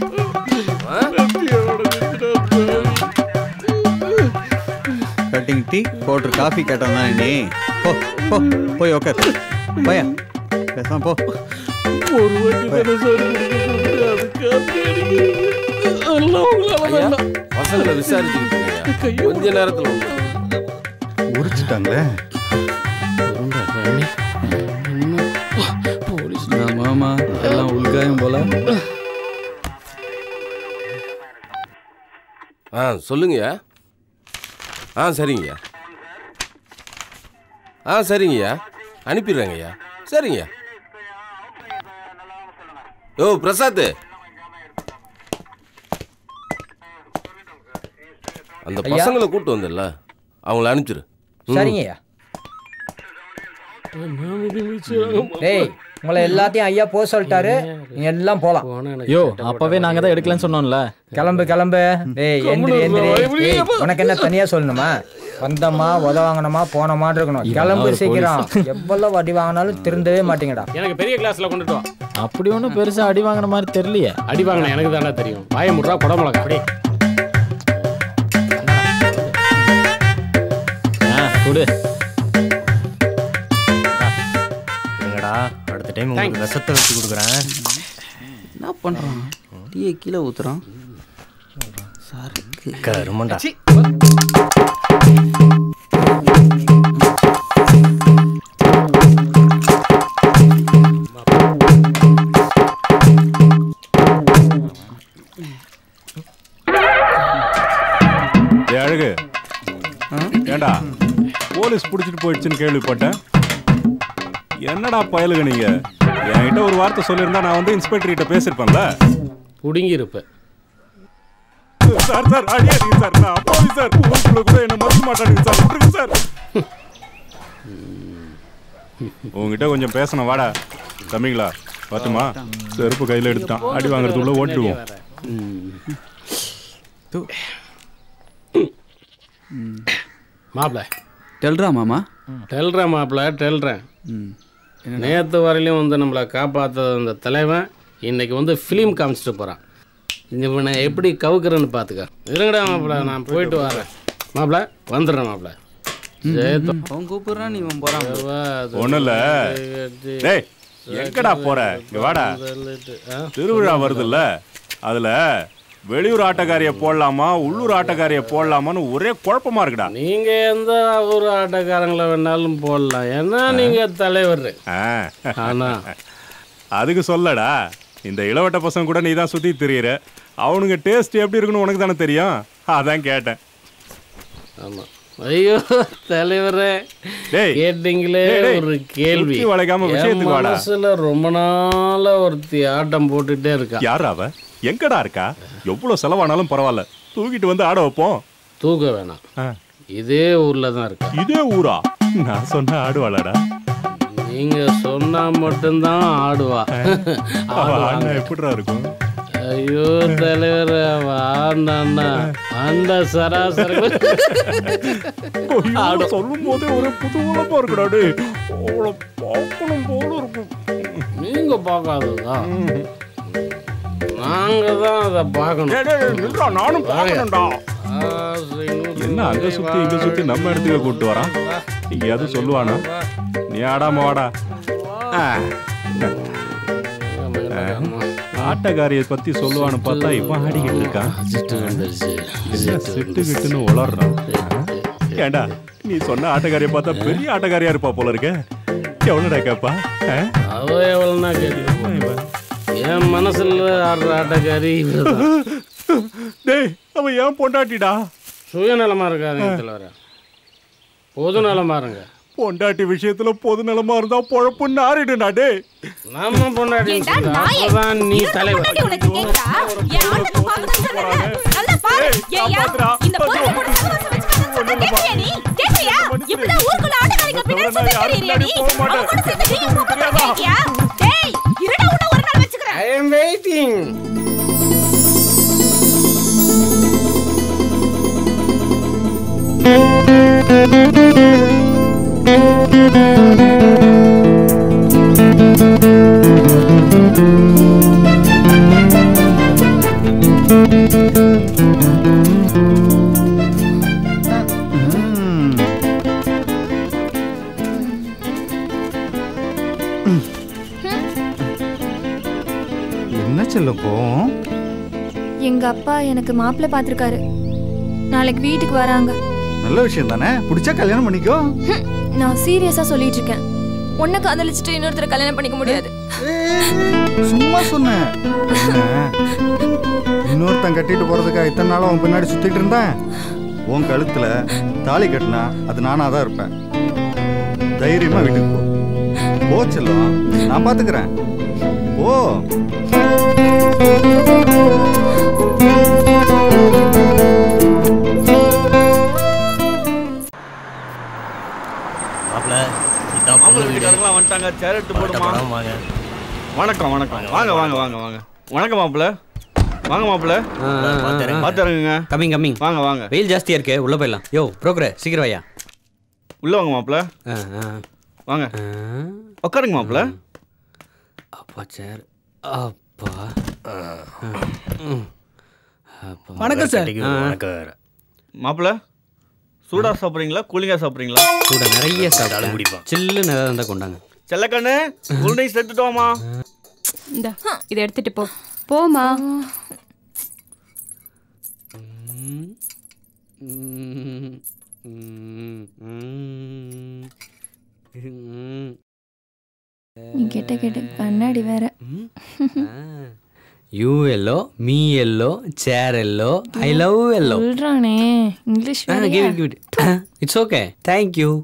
கட்டிங் டீ போட்டு காஃபி கேட்டான் தானே நீ போ போ போய் உக்கார் பையா பேசாம போ ஒரு வாட்டி தானே சார் குடிக்க அதுக்கு அப்படி அடிக்கிறீங்க. எல்லாம் உங்களால ஐயா வேண்டாம். பசங்களை விசாரிச்சுக்கிட்டு இருக்கீங்க. கொஞ்ச நேரத்துல வந்து உரிச்சிட்டாங்களே மாமா எல்லாம் உள்காயம் போல ஆ சொல்லுங்கய்யா ஆ சரிங்கய்யா ஆ சரிங்கய்யா அனுப்பிடுறேங்கய்யா சரிங்கய்யா யோ பிரசாத் அந்த ஐயா. பசங்களை கூட்டு வந்தல அவங்கள அனுப்பிச்சிரு ம். சரிங்கய்யா டேய் உங்களை எல்லாத்தையும் ஐயா போக சொல்லிட்டாரு நீங்க எல்லாம் போலாம் யோ அப்பவே நாங்க தான் எடுக்கலன்னு சொன்னோம்ல கிளம்பு கிளம்பு டேய் எந்திரி எந்திரி டேய், உனக்கு என்ன தனியா சொல்லணுமா வந்தமா உத வாங்கினமா போனமான்னு இருக்கணும் கிளம்பு ஒரு சீக்கிரம் எவ்வளவு அடி வாங்கினாலும் திருந்தவே மாட்டீங்கடா எனக்கு பெரிய கிளாஸ்ல கொண்டுட்டு வா அப்படி ஒன்றும் பெருசா அடி வாங்கின மாதிரி தெரியலையே அடி வாங்கின எனக்கு தானே தெரியும் வாய முட்றா குடமிளகா அப்படி ஆ கொடு இருங்கடா அடுத்த டைம் உங்களுக்கு விஷத்தை வச்சு கொடுக்குறேன் என்ன பண்ணுறான் டீயை கீழே ஊத்துறான் சருக்கு கருமண்டா டேய் அழகு ஏண்டா போலீஸ் பிடிச்சிட்டு போயிடுச்சுன்னு கேள்விப்பட்டேன் என்னடா பயலுங்க நீங்க என்கிட்ட ஒரு வார்த்தை சொல்லியிருந்தா நான் வந்து இன்ஸ்பெக்டர் கிட்ட பேசியிருப்பேன்ல புடுங்கி இருப்ப சார் சார் அடியாதீங்க சார் நான் அப்பாவி சார் ஊருக்குள்ள கூட என்ன மறக்க மாட்டானுங்க சார் விட்டுருங்க சார் உங்ககிட்ட கொஞ்சம் பேசணும் வாடா தம்பிங்களா பார்த்துமா செருப்பு கையில் எடுத்துட்டான் அடி வாங்குறதுக்குள்ள ஓட்டுடுவோம் மாப்பிள டெல்ரா மாமா டெல்றேன் மாப்பிள டெல்றேன் நேற்று வரையிலும் வந்து நம்மளை காப்பாற்ற அந்த தலைவன் இன்னைக்கு வந்து ஃபிலிம் காமிச்சிட்டு போகிறான் இவனை எப்படி கவுக்குறேன்னு பார்த்துக்க இருங்கடா மாப்பிள நான் போயிட்டு வரேன் மாப்பிள வந்துடுறேன் மாப்பிள ஜெயத்தோ அவன் கூப்பிடுறான் நீ இவன் போறான் ஒண்ணும் இல்ல டேய் எங்கடா போற இங்க வாடா திருவிழா வருதுல்ல அதுல வெளியூர் ஆட்டக்காரிய போடலாமா உள்ளூர் ஆட்டக்காரிய போடலாமான்னு ஒரே குழப்பமா இருக்குடா நீங்க எந்த ஒரு ஆட்டக்காரங்களை வேணாலும் போடலாம் ஏன்னா நீங்க தலைவர் ஆனா அதுக்கு சொல்லடா இந்த இளவட்ட பசங்க கூட நீ தான் சுத்தி திரியிற அவனுங்க டேஸ்ட் எப்படி இருக்குன்னு உனக்கு தானே தெரியும் அதான் கேட்டேன் ஆமா ஐயோ தலைவரே டேய், கேட்டீங்களே டேய், டேய், ஒரு கேள்வி சுத்தி வளைக்காம என் விஷயத்துக்கு வாடா. மனசுல ரொம்ப நாளா ஒருத்தி ஆட்டம் போட்டுட்டே இருக்கா யார் அவ எங்கடா இருக்கா எவ்வளவு செலவானாலும் பரவாயில்ல தூக்கிட்டு வந்து ஆட வைப்போம் தூக்க வேணாம் இதே ஊர்ல தான் இருக்கு இதே ஊரா நான் சொன்ன ஆடுவாளாடா நீங்க சொன்னா மட்டும்தான் ஆடுவா அவ ஆடுவாங்க. ஆடினா எப்படிடா இருக்கும் ஐயோ தலைவர் ஆண்டாண்ணா அந்த சராசரி ஐயோ, சொல்லும் போதே ஒரு புதுவலமா இருக்குடா டேய் அவளை பார்க்கணும் போல இருக்கும் நீங்க பார்க்காததா நாங்க தான் அதை பார்க்கணும் டேய், டேய், நில்றா, நானும் பார்க்கணும்டா. என்ன அங்க சுத்தி இங்க சுத்தி நம்ம இடத்துக்கு கூப்பிட்டு வரான் எங்கேயாவது சொல்லுவானா நீ ஆடாம வாடா ஆ. ஆ. ஆட்டக்காரியை பத்தி சொல்லுவான்னு பார்த்தா இவன் ஆடிக்கிட்டு இருக்கான் என்ன சிட்டு கிட்டுன்னு உளறான் ஏண்டா நீ சொன்ன ஆட்டக்காரியை பார்த்தா பெரிய ஆட்டக்காரியா இருப்பா போல இருக்க எவ்வளோடா கேப்பா ஆ? அவ எவ்வளோனா கேட்க என் மனசுல ஆடுற ஆட்டக்காரி இவர்தான். டேய் அவன் ஏன் பொண்டாட்டிடா சுயநலமா இருக்காருங்க தலைவர பொது நலமா இருங்க பொண்டாட்டி விஷயத்துல பொது நலமா இருந்தா பொழப்பு நாரிடுடா டேய் நம்ம பொண்டாட்டி ஏண்டா நாயே? அப்பதான் நீ தலைவர் முன்னாடி உனக்கு கேக்குதா? என் ஆட்டத்தை பார்க்கணும்னு சொன்னேன்ல. நல்லா பாரு. ஏய்யா, இந்த பொறுப்பை கூட சமரசம் வச்சுக்கணும்னு சொன்னா கேட்கறியா நீ? கேட்கறியா? இப்படிதான் ஊருக்குள்ள ஆட்டக்காரிங்க பின்னாடி சுத்திட்டு திரியிறியா நீ? அவங்க கூட சேர்ந்து நீயும் குடும்பம் நடத்திருக்கியா? டேய், இருடா, உன்னை ஒரு நாள் வச்சுக்கிறேன். ஐ எம் வெயிட்டிங் என்ன செல்லம் போம் எங்க அப்பா எனக்கு மாப்பிள்ளை பார்த்துருக்காரு நாளைக்கு வீட்டுக்கு வராங்க நல்ல விஷயம் தானே பிடிச்சா கல்யாணம் பண்ணிக்கோ ஹம், நான் சீரியஸா சொல்லிட்டு இருக்கேன் உன்னை காதலிச்சுட்டு இன்னொருத்தரை கல்யாணம் பண்ணிக்க முடியாது சும்மா சொன்னேன் என்ன? இன்னொருத்தன் கட்டிட்டு போறதுக்கா இத்தனை நாளும் அவன் பின்னாடி சுத்திட்டு இருந்தேன் உன் கழுத்துல தாலி கட்டினா அது நானா தான் இருப்பேன் தைரியமா வீட்டுக்கு போ போ செல்லம் நான் பாத்துக்கிறேன் போ மாப்பிள இதான் மாப்பிள்ளை பொண்ணு வீடு வீட்டுக்காரங்களாம் வந்துட்டாங்க சேர் எடுத்து போடுமா படம் வாங்க வணக்கம் வணக்கம் வாங்க வாங்க வாங்க வாங்க வணக்கம் மாப்பிள்ள வாங்க மாப்பிள்ள பார்த்துறங்க கம்மிங் கம்மிங் வாங்க வாங்க வெயில் ஜாஸ்தியா இருக்கு உள்ள போயிடலாம் யோ ப்ரோக்கரே சீக்கிரம் வையா உள்ள வாங்க மாப்பிள்ள வாங்க உட்காருங்க மாப்பிள்ள அப்பா சேர் அப்பா ம். அப்பா. வணக்கம் சார். ஆ. மாப்பிள்ள சூடா சாப்பிட்றீங்களா கூலிங்கா சாப்பிட்றீங்களா சூட நிறைய சாப்பிட்டேன் சில்லு நிறைய இருந்தா கொண்டாங்க செல்லக்கண்ணு கூல் ட்ரிங்க்ஸ் எடுத்துட்டு வாமா இந்த இதை எடுத்துட்டு போ போமா நீ கேட்ட கேட்ட கண்ணாடி வேற you hello me hello chair hello I love hello சொல்றானே இங்கிலீஷ் வேறயா? Give it give it it's okay thank you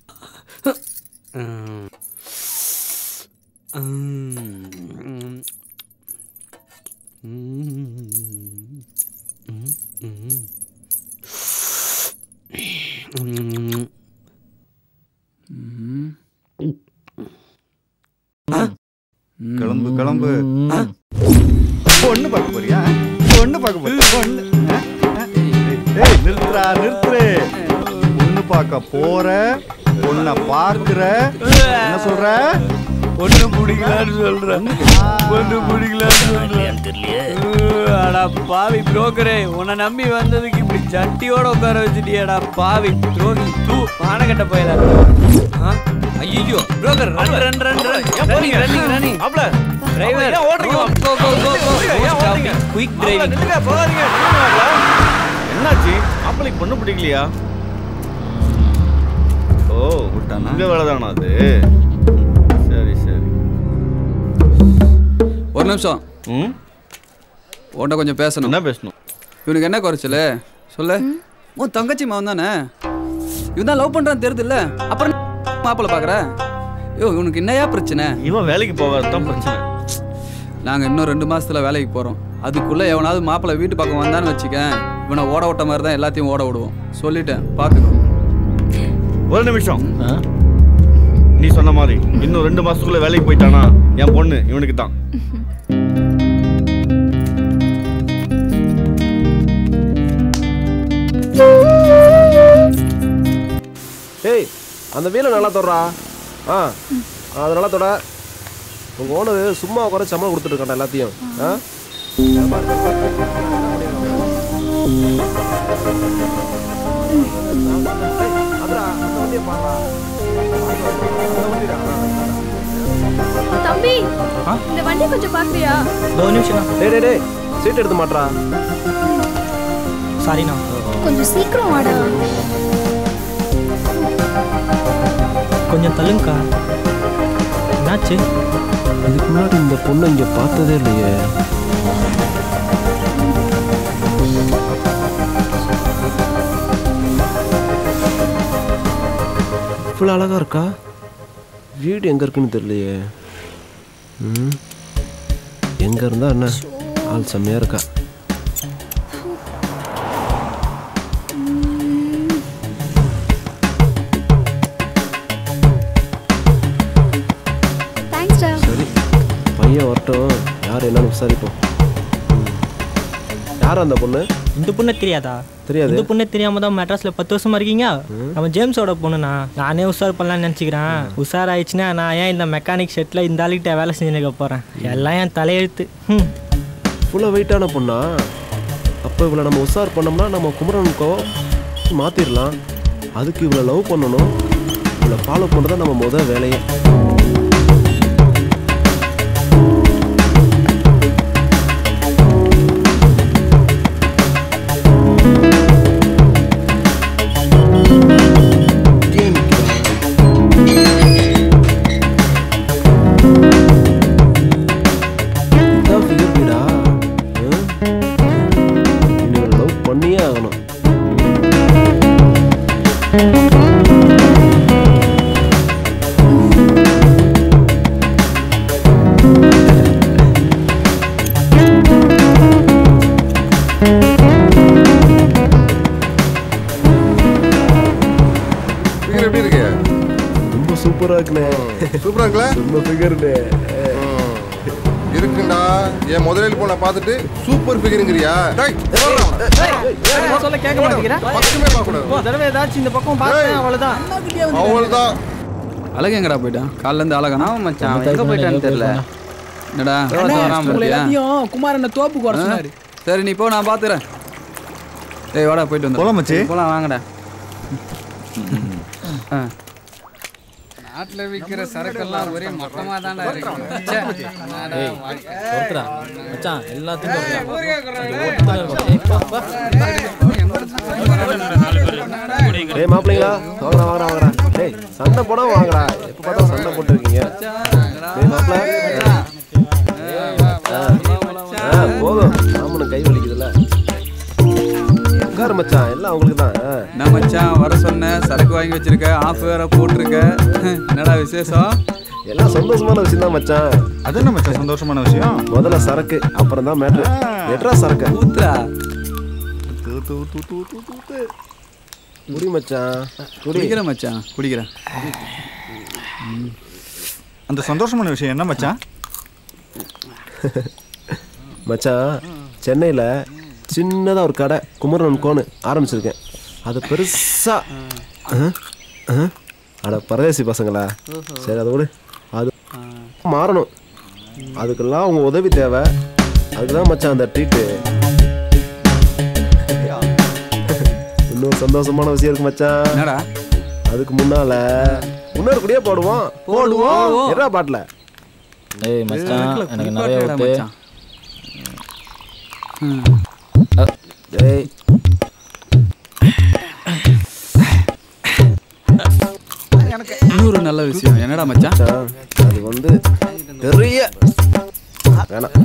கிளம்பு கிளம்பு பொண்ணு பார்க்க போறியா பொண்ணு பார்க்க போறியா பொண்ணு ஆ? ஆ? ஏய் நிறுத்துறா நிறுத்துரு பொண்ணு பார்க்க போற பொண்ணை பார்க்குற என்ன சொல்ற பொண்ணு பிடிக்கலான்னு சொல்றேன் பொண்ணு பிடிக்கலான்னு சொல்றேன் அடா பாவி புரோக்கரே உன்னை நம்பி வந்ததுக்கு இப்படி சட்டியோட உட்கார வச்சுட்டியடா பாவி துரோகி தூ மானகட்ட போயில ஐயோ broker run run run run running running running மாப்பிள்ள டிரைவர் ஏன் ஓடுறீங்க? கோ கோ கோ கோ ஏன் ஓடுறீங்க? குயிக் மாப்பிள்ள, டிரைவிங் நில்லுங்க, போகாதீங்க, நில்லுங்க மாப்பிள்ள. என்னாச்சு மாப்பிள்ளைக்கு பொண்ணு பிடிக்கலையா ஓ உங்க வேலை தானா அது சரி சரி ஒரு நிமிஷம் ம் உன்கிட்ட கொஞ்சம் பேசணும் என்ன பேசணும் இவனுக்கு என்ன குறைச்சல சொல்லு உன் தங்கச்சி மாவன் தானே இவன் தான் லவ் பண்ணுறான்னு தெரியுதுல்ல அப்புறம் மாப்பிள்ளை பார்க்குற ஐயோ இவனுக்கு என்னையா பிரச்சனை இவன் வேலைக்கு போகாது தான் பிரச்சனை நாங்கள் இன்னும் ரெண்டு மாசத்துல வேலைக்கு போகிறோம் அதுக்குள்ளே எவனாவது மாப்பிள்ளை வீட்டு பக்கம் வந்தான்னு வச்சுக்க இவனை ஓட விட்ட மாதிரி தான் எல்லாத்தையும் ஓட விடுவோம் சொல்லிட்டேன் பார்த்துக்கோ ஒரு நிமிஷம் நீ சொன்ன மாதிரி இன்னும் ரெண்டு மாசத்துக்குள்ள வேலைக்கு போயிட்டானா என் பொண்ணு இவனுக்கு தான் ஏய் அந்த வீலை நல்லா தொடரா ஆ அது நல்லா தொட உங்கள் ஓனர் சும்மா உட்கார சம்பளம் கொடுத்துட்டு இருக்காண்டா எல்லாத்தையும் ஆ தம்பி இந்த வண்டி கொஞ்சம் பாக்குறியா ஒரு நிமிஷம் டேய் டேய் டேய் சீட் எடுத்து மாட்றா சாரிண்ணா கொஞ்சம் சீக்கிரம் வாடா கொஞ்சம் தள்ளுங்கக்கா என்னாச்சு இதுக்கு முன்னாடி இந்த பொண்ணை இங்க பார்த்ததே இல்லையே இவ்வளோ அழகா இருக்கா வீடு எங்க இருக்குன்னு தெரியலையே ம் எங்க இருந்தா என்ன ஆள் செம்மையா இருக்கா தேங்க்ஸ்டா சரி பையன் வரட்டும் யார் என்னன்னு விசாரிப்போம் ம். யார் அந்த பொண்ணு இந்த பொண்ணு தெரியாதா தெரியாது. இந்த பொண்ணு தெரியாம தான் மெட்ராஸ்ல பத்து வருஷமா இருக்கீங்க நம்ம ஜேம்ஸோட பொண்ணுண்ணா நானே உஷார் பண்ணலாம்னு நினச்சிக்கிறேன் உஷார் ஆயிடுச்சுன்னா நான் ஏன் இந்த மெக்கானிக் ஷெட்டில் இந்த ஆளுகிட்ட வேலை செஞ்சுக்க போகிறேன் எல்லாம் என் தலையெழுத்து ம் ஃபுல்லாக வெயிட்டான பொண்ணா அப்போ இவளை நம்ம உஷார் பண்ணோம்னா நம்ம குமரனுக்கோ மாற்றிடலாம் அதுக்கு இவளை லவ் பண்ணணும் இவளை ஃபாலோ பண்ணுறது நம்ம முத வேலையே இதான் figure வீடா? ஆ? இனி இவளை love பண்ணியே ஆகணும் ஃபிகர் எப்படி இருக்கு ரொம்ப சூப்பரா இருக்குண்ணே சூப்பரா இருக்குல்ல ரொம்ப ஃபிகர்ண்ணே இருக்குண்டா என் முதலாளி பொண்ணை பார்த்துட்டு சூப்பர் ஃபிகருங்கிறியா டேய், சொல்ல கேட்க மாட்டேங்கிறேன் பக்கமே பார்க்கக்கூடாது ஒரு தடவை ஏதாச்சும் இந்த பக்கம் பார்த்தேன் அவ்வளோதான் அவ்வளவுதான் அழகு எங்கடா போயிட்டான் காலைல இருந்து அழகானா மச்சான், அவன் எங்க போயிட்டான்னு தெரியல. என்னடா அண்ணே, வராம உங்களை இருக்கியா? எல்லாத்தையும் குமார் என்ன தோப்புக்கு வர ஆ? சொன்னாரு சரி நீ போ நான் பாத்துறேன் ஏய் வாடா போயிட்டு வந்து போலாம் மச்சி. போலாம் வாங்கடா நாட்டுல விக்கிற சரக்கெல்லாம் ஒரே மொத்தமா தான்டா ஏய், ஒருத்தரா மச்சான் எல்லாத்தையும் டேய் மாப்பிள்ளைங்களா வாங்கடா வாங்கடா வாங்கடா டேய் சண்டை போனா வாங்கடா எப்போ பார்த்தா சண்டை போட்டுருக்கீங்க டேய் மாப்பிள்ள ஆ போதும் மாமனும் கை வலிக்குதுல்ல உட்காரு மச்சான் எல்லாம் உங்களுக்கு தான் என்ன மச்சான் வர சொன்ன சரக்கு வாங்கி வச்சிருக்க ஆஃப் வேற போட்டிருக்க என்னடா விசேஷம் எல்லாம் சந்தோஷமான விஷயம் தான் மச்சான் அது என்ன மச்சான் சந்தோஷமான விஷயம் முதல்ல சரக்கு அப்புறம் தான் மேட்ரு எட்ரா சரக்கு ஊத்துறா குடி மச்சான் குடி குடிக்கிறேன் மச்சான் குடிக்கிறேன் அந்த சந்தோஷமான விஷயம் என்ன மச்சான் மச்சான் சென்னையில் சின்னதாக ஒரு கடை குமரன் கோனு ஆரம்பிச்சிருக்கேன் அது பெருசா ஆ? ஆ? அட பரதேசி பசங்களா சரி அதை விடு அது மாறணும் அதுக்கெல்லாம் அவங்க உதவி தேவை அதுக்கு தான் மச்சான் அந்த ட்ரீட்டு இன்னொரு சந்தோஷமான விஷயம் இருக்கு மச்சான் என்னடா அதுக்கு முன்னால இன்னொரு குடியே போடுவோம் போடுவோம். என்ன பாட்டில் ஏய் மச்சான் எனக்கு நிறைய குளிப்பாட்டுடா விட்டு மச்சான். டேய் இன்னொரு நல்ல விஷயம் என்னடா மச்சான் அது வந்து பெரிய வேணாம்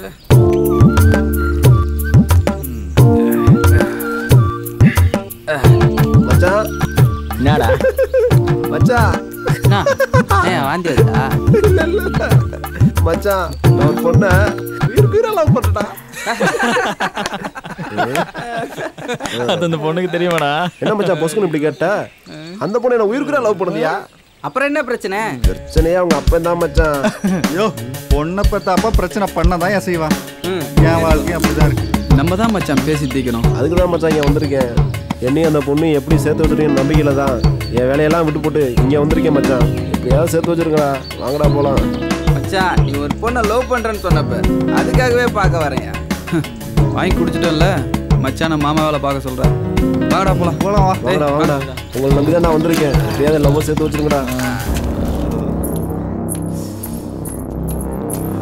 மச்சான் என்னடா மச்சான் ஏன் வாந்தி வருதா இல்ல, இல்ல, இல்ல. மச்சான் நான் ஒரு பொண்ணை உயிர் உயிரா லவ் பண்ணடா அது அந்த பொண்ணுக்கு தெரியுமாடா என்ன மச்சான் பொசுக்குன்னு இப்படி கேட்ட அந்த பொண்ணை என்ன உயிருக்குறா லவ் பண்ணுதியா அப்புறம் என்ன பிரச்சனை பிரச்சனையே அவங்க அப்பன் தான் மச்சான் ஐயோ பொண்ணை பத்த அப்பா பிரச்சனை பண்ணதான் ஏன் செய்வான் என் வாழ்க்கையும் அப்படிதான் இருக்கு நம்ம தான் மச்சான் பேசி தீக்கணும் அதுக்கு தான் மச்சான் இங்கே வந்திருக்கேன் என்னையும் அந்த பொண்ணு எப்படி சேர்த்து வச்சிருக்கேன் நம்பிக்கையில தான் என் வேலையெல்லாம் விட்டு போட்டு இங்கே வந்திருக்கேன் மச்சான் எப்படியாவது சேர்த்து வச்சிருக்கா வாங்கடா போலாம் மச்சான் நீ ஒரு பொண்ணை லவ் பண்றேன்னு சொன்னப்ப அதுக்காகவே பார்க்க வரேன் வாங்கி குடிச்சிட்டோம்ல மச்சான மாமா வேலை பார்க்க சொல்ற வாடா போலாம் போலாம் வா வாங்கடா வாங்கடா உங்களை நம்பி தான் நான் வந்திருக்கேன் எப்படியாவது லவ் சேர்த்து வச்சிருங்கடா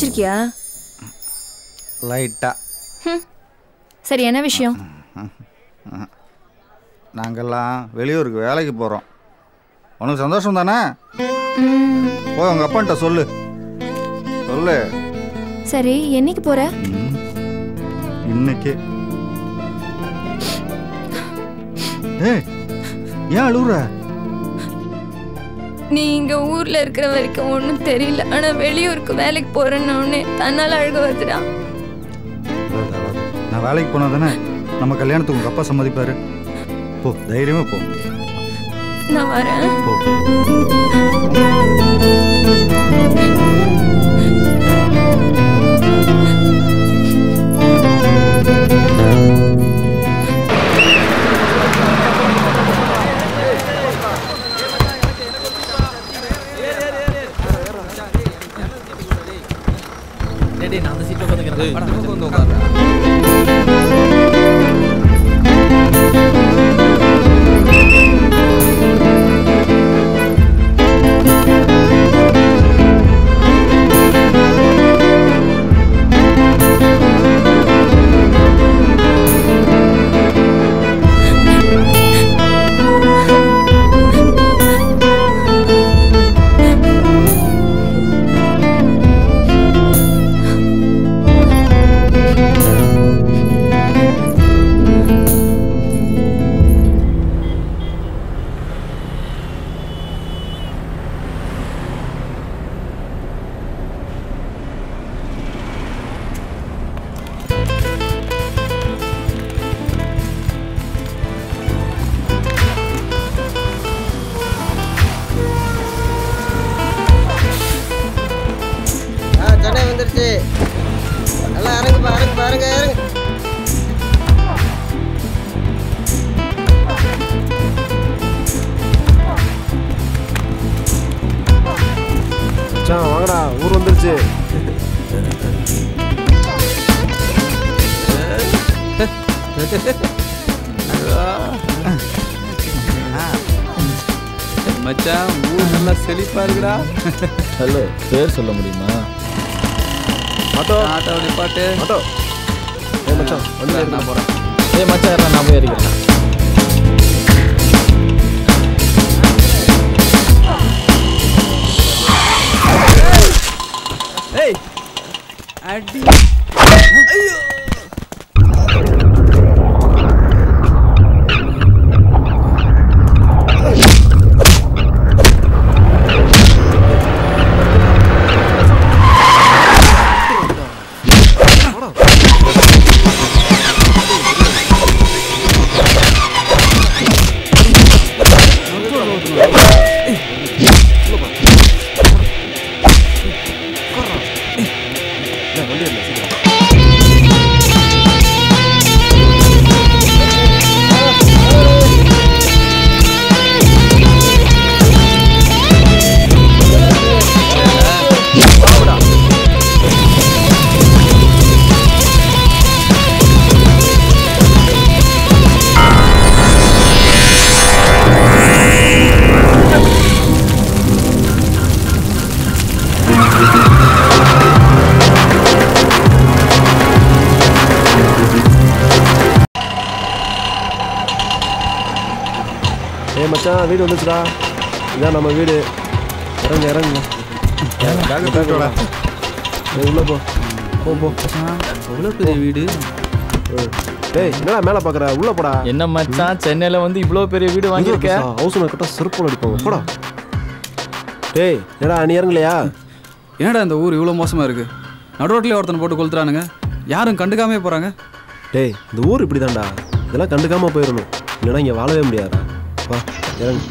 வச்சிருக்கியா லைட்டா ஹம். சரி என்ன விஷயம் நாங்கெல்லாம் வெளியூருக்கு வேலைக்கு போகிறோம் உனக்கு சந்தோஷம் தானே போய் உங்கள் அப்பான்ட்ட சொல்லு சொல்லு சரி என்னைக்கு போற இன்னைக்கு ஏய் ஏன் அழுகுற நீ இங்க ஊர்ல இருக்கிற வரைக்கும் ஒன்றும் தெரியல ஆனா வெளியூருக்கு வேலைக்கு போறேன்னு உடனே தன்னால அழுக வருதுடா அழாத, அழாத. நான் வேலைக்கு போனா தானே நம்ம கல்யாணத்துக்கு உங்கள் அப்பா சம்மதிப்பாரு போ தைரியமாக போ நான் வரேன் டேய் டேய், நான் அந்த சீட்ல உட்காந்துக்கிறேன் ஆ சென்னை வந்துருச்சு நல்லா இறங்கு பாருங்க பாருங்க இறங்கு மச்சான் வாங்கடா ஊர் வந்துருச்சு மச்சான் ஊர் நல்லா செழிப்பா இருக்குடா ஹலோ பேர் சொல்ல முடியுமா ஆட்டோ ஆட்டோ நிப்பாட்டு ஆட்டோ ஏய் மச்சான் வண்டி நான் போறேன் ஏய் மச்சான் இருடா, நான் போய் ஏறிக்கிறேன் ஏய் அடி ஐயோ ஏய் மச்சான் வீடு வந்துச்சுடா இதான் நம்ம வீடு இறங்கு இறங்குங்க பேக்கை தூக்கிட்டு வாடா. ஏய், உள்ள போ போ போ எவ்வளோ பெரிய வீடு டேய் என்னடா மேலே பார்க்குற உள்ள போடா என்ன மச்சான் சென்னையில வந்து இவ்வளோ பெரிய வீடு வாங்கியிருக்க ஹவுஸ் ஓனர் கிட்ட செருப்பு அடிப்பாங்க போடா டேய் என்னடா நீ இறங்கலையா என்னடா இந்த ஊர் இவ்வளோ மோசமா இருக்கு நடு ரோட்லயே ஒருத்தனை போட்டு கொளுத்துறானுங்க யாரும் கண்டுக்காமே போறாங்க டேய் இந்த ஊர் இப்படி தான்டா இதெல்லாம் கண்டுக்காம போயிடணும் இல்லைன்னா இங்கே வாழவே முடியாதா வா இறங்கு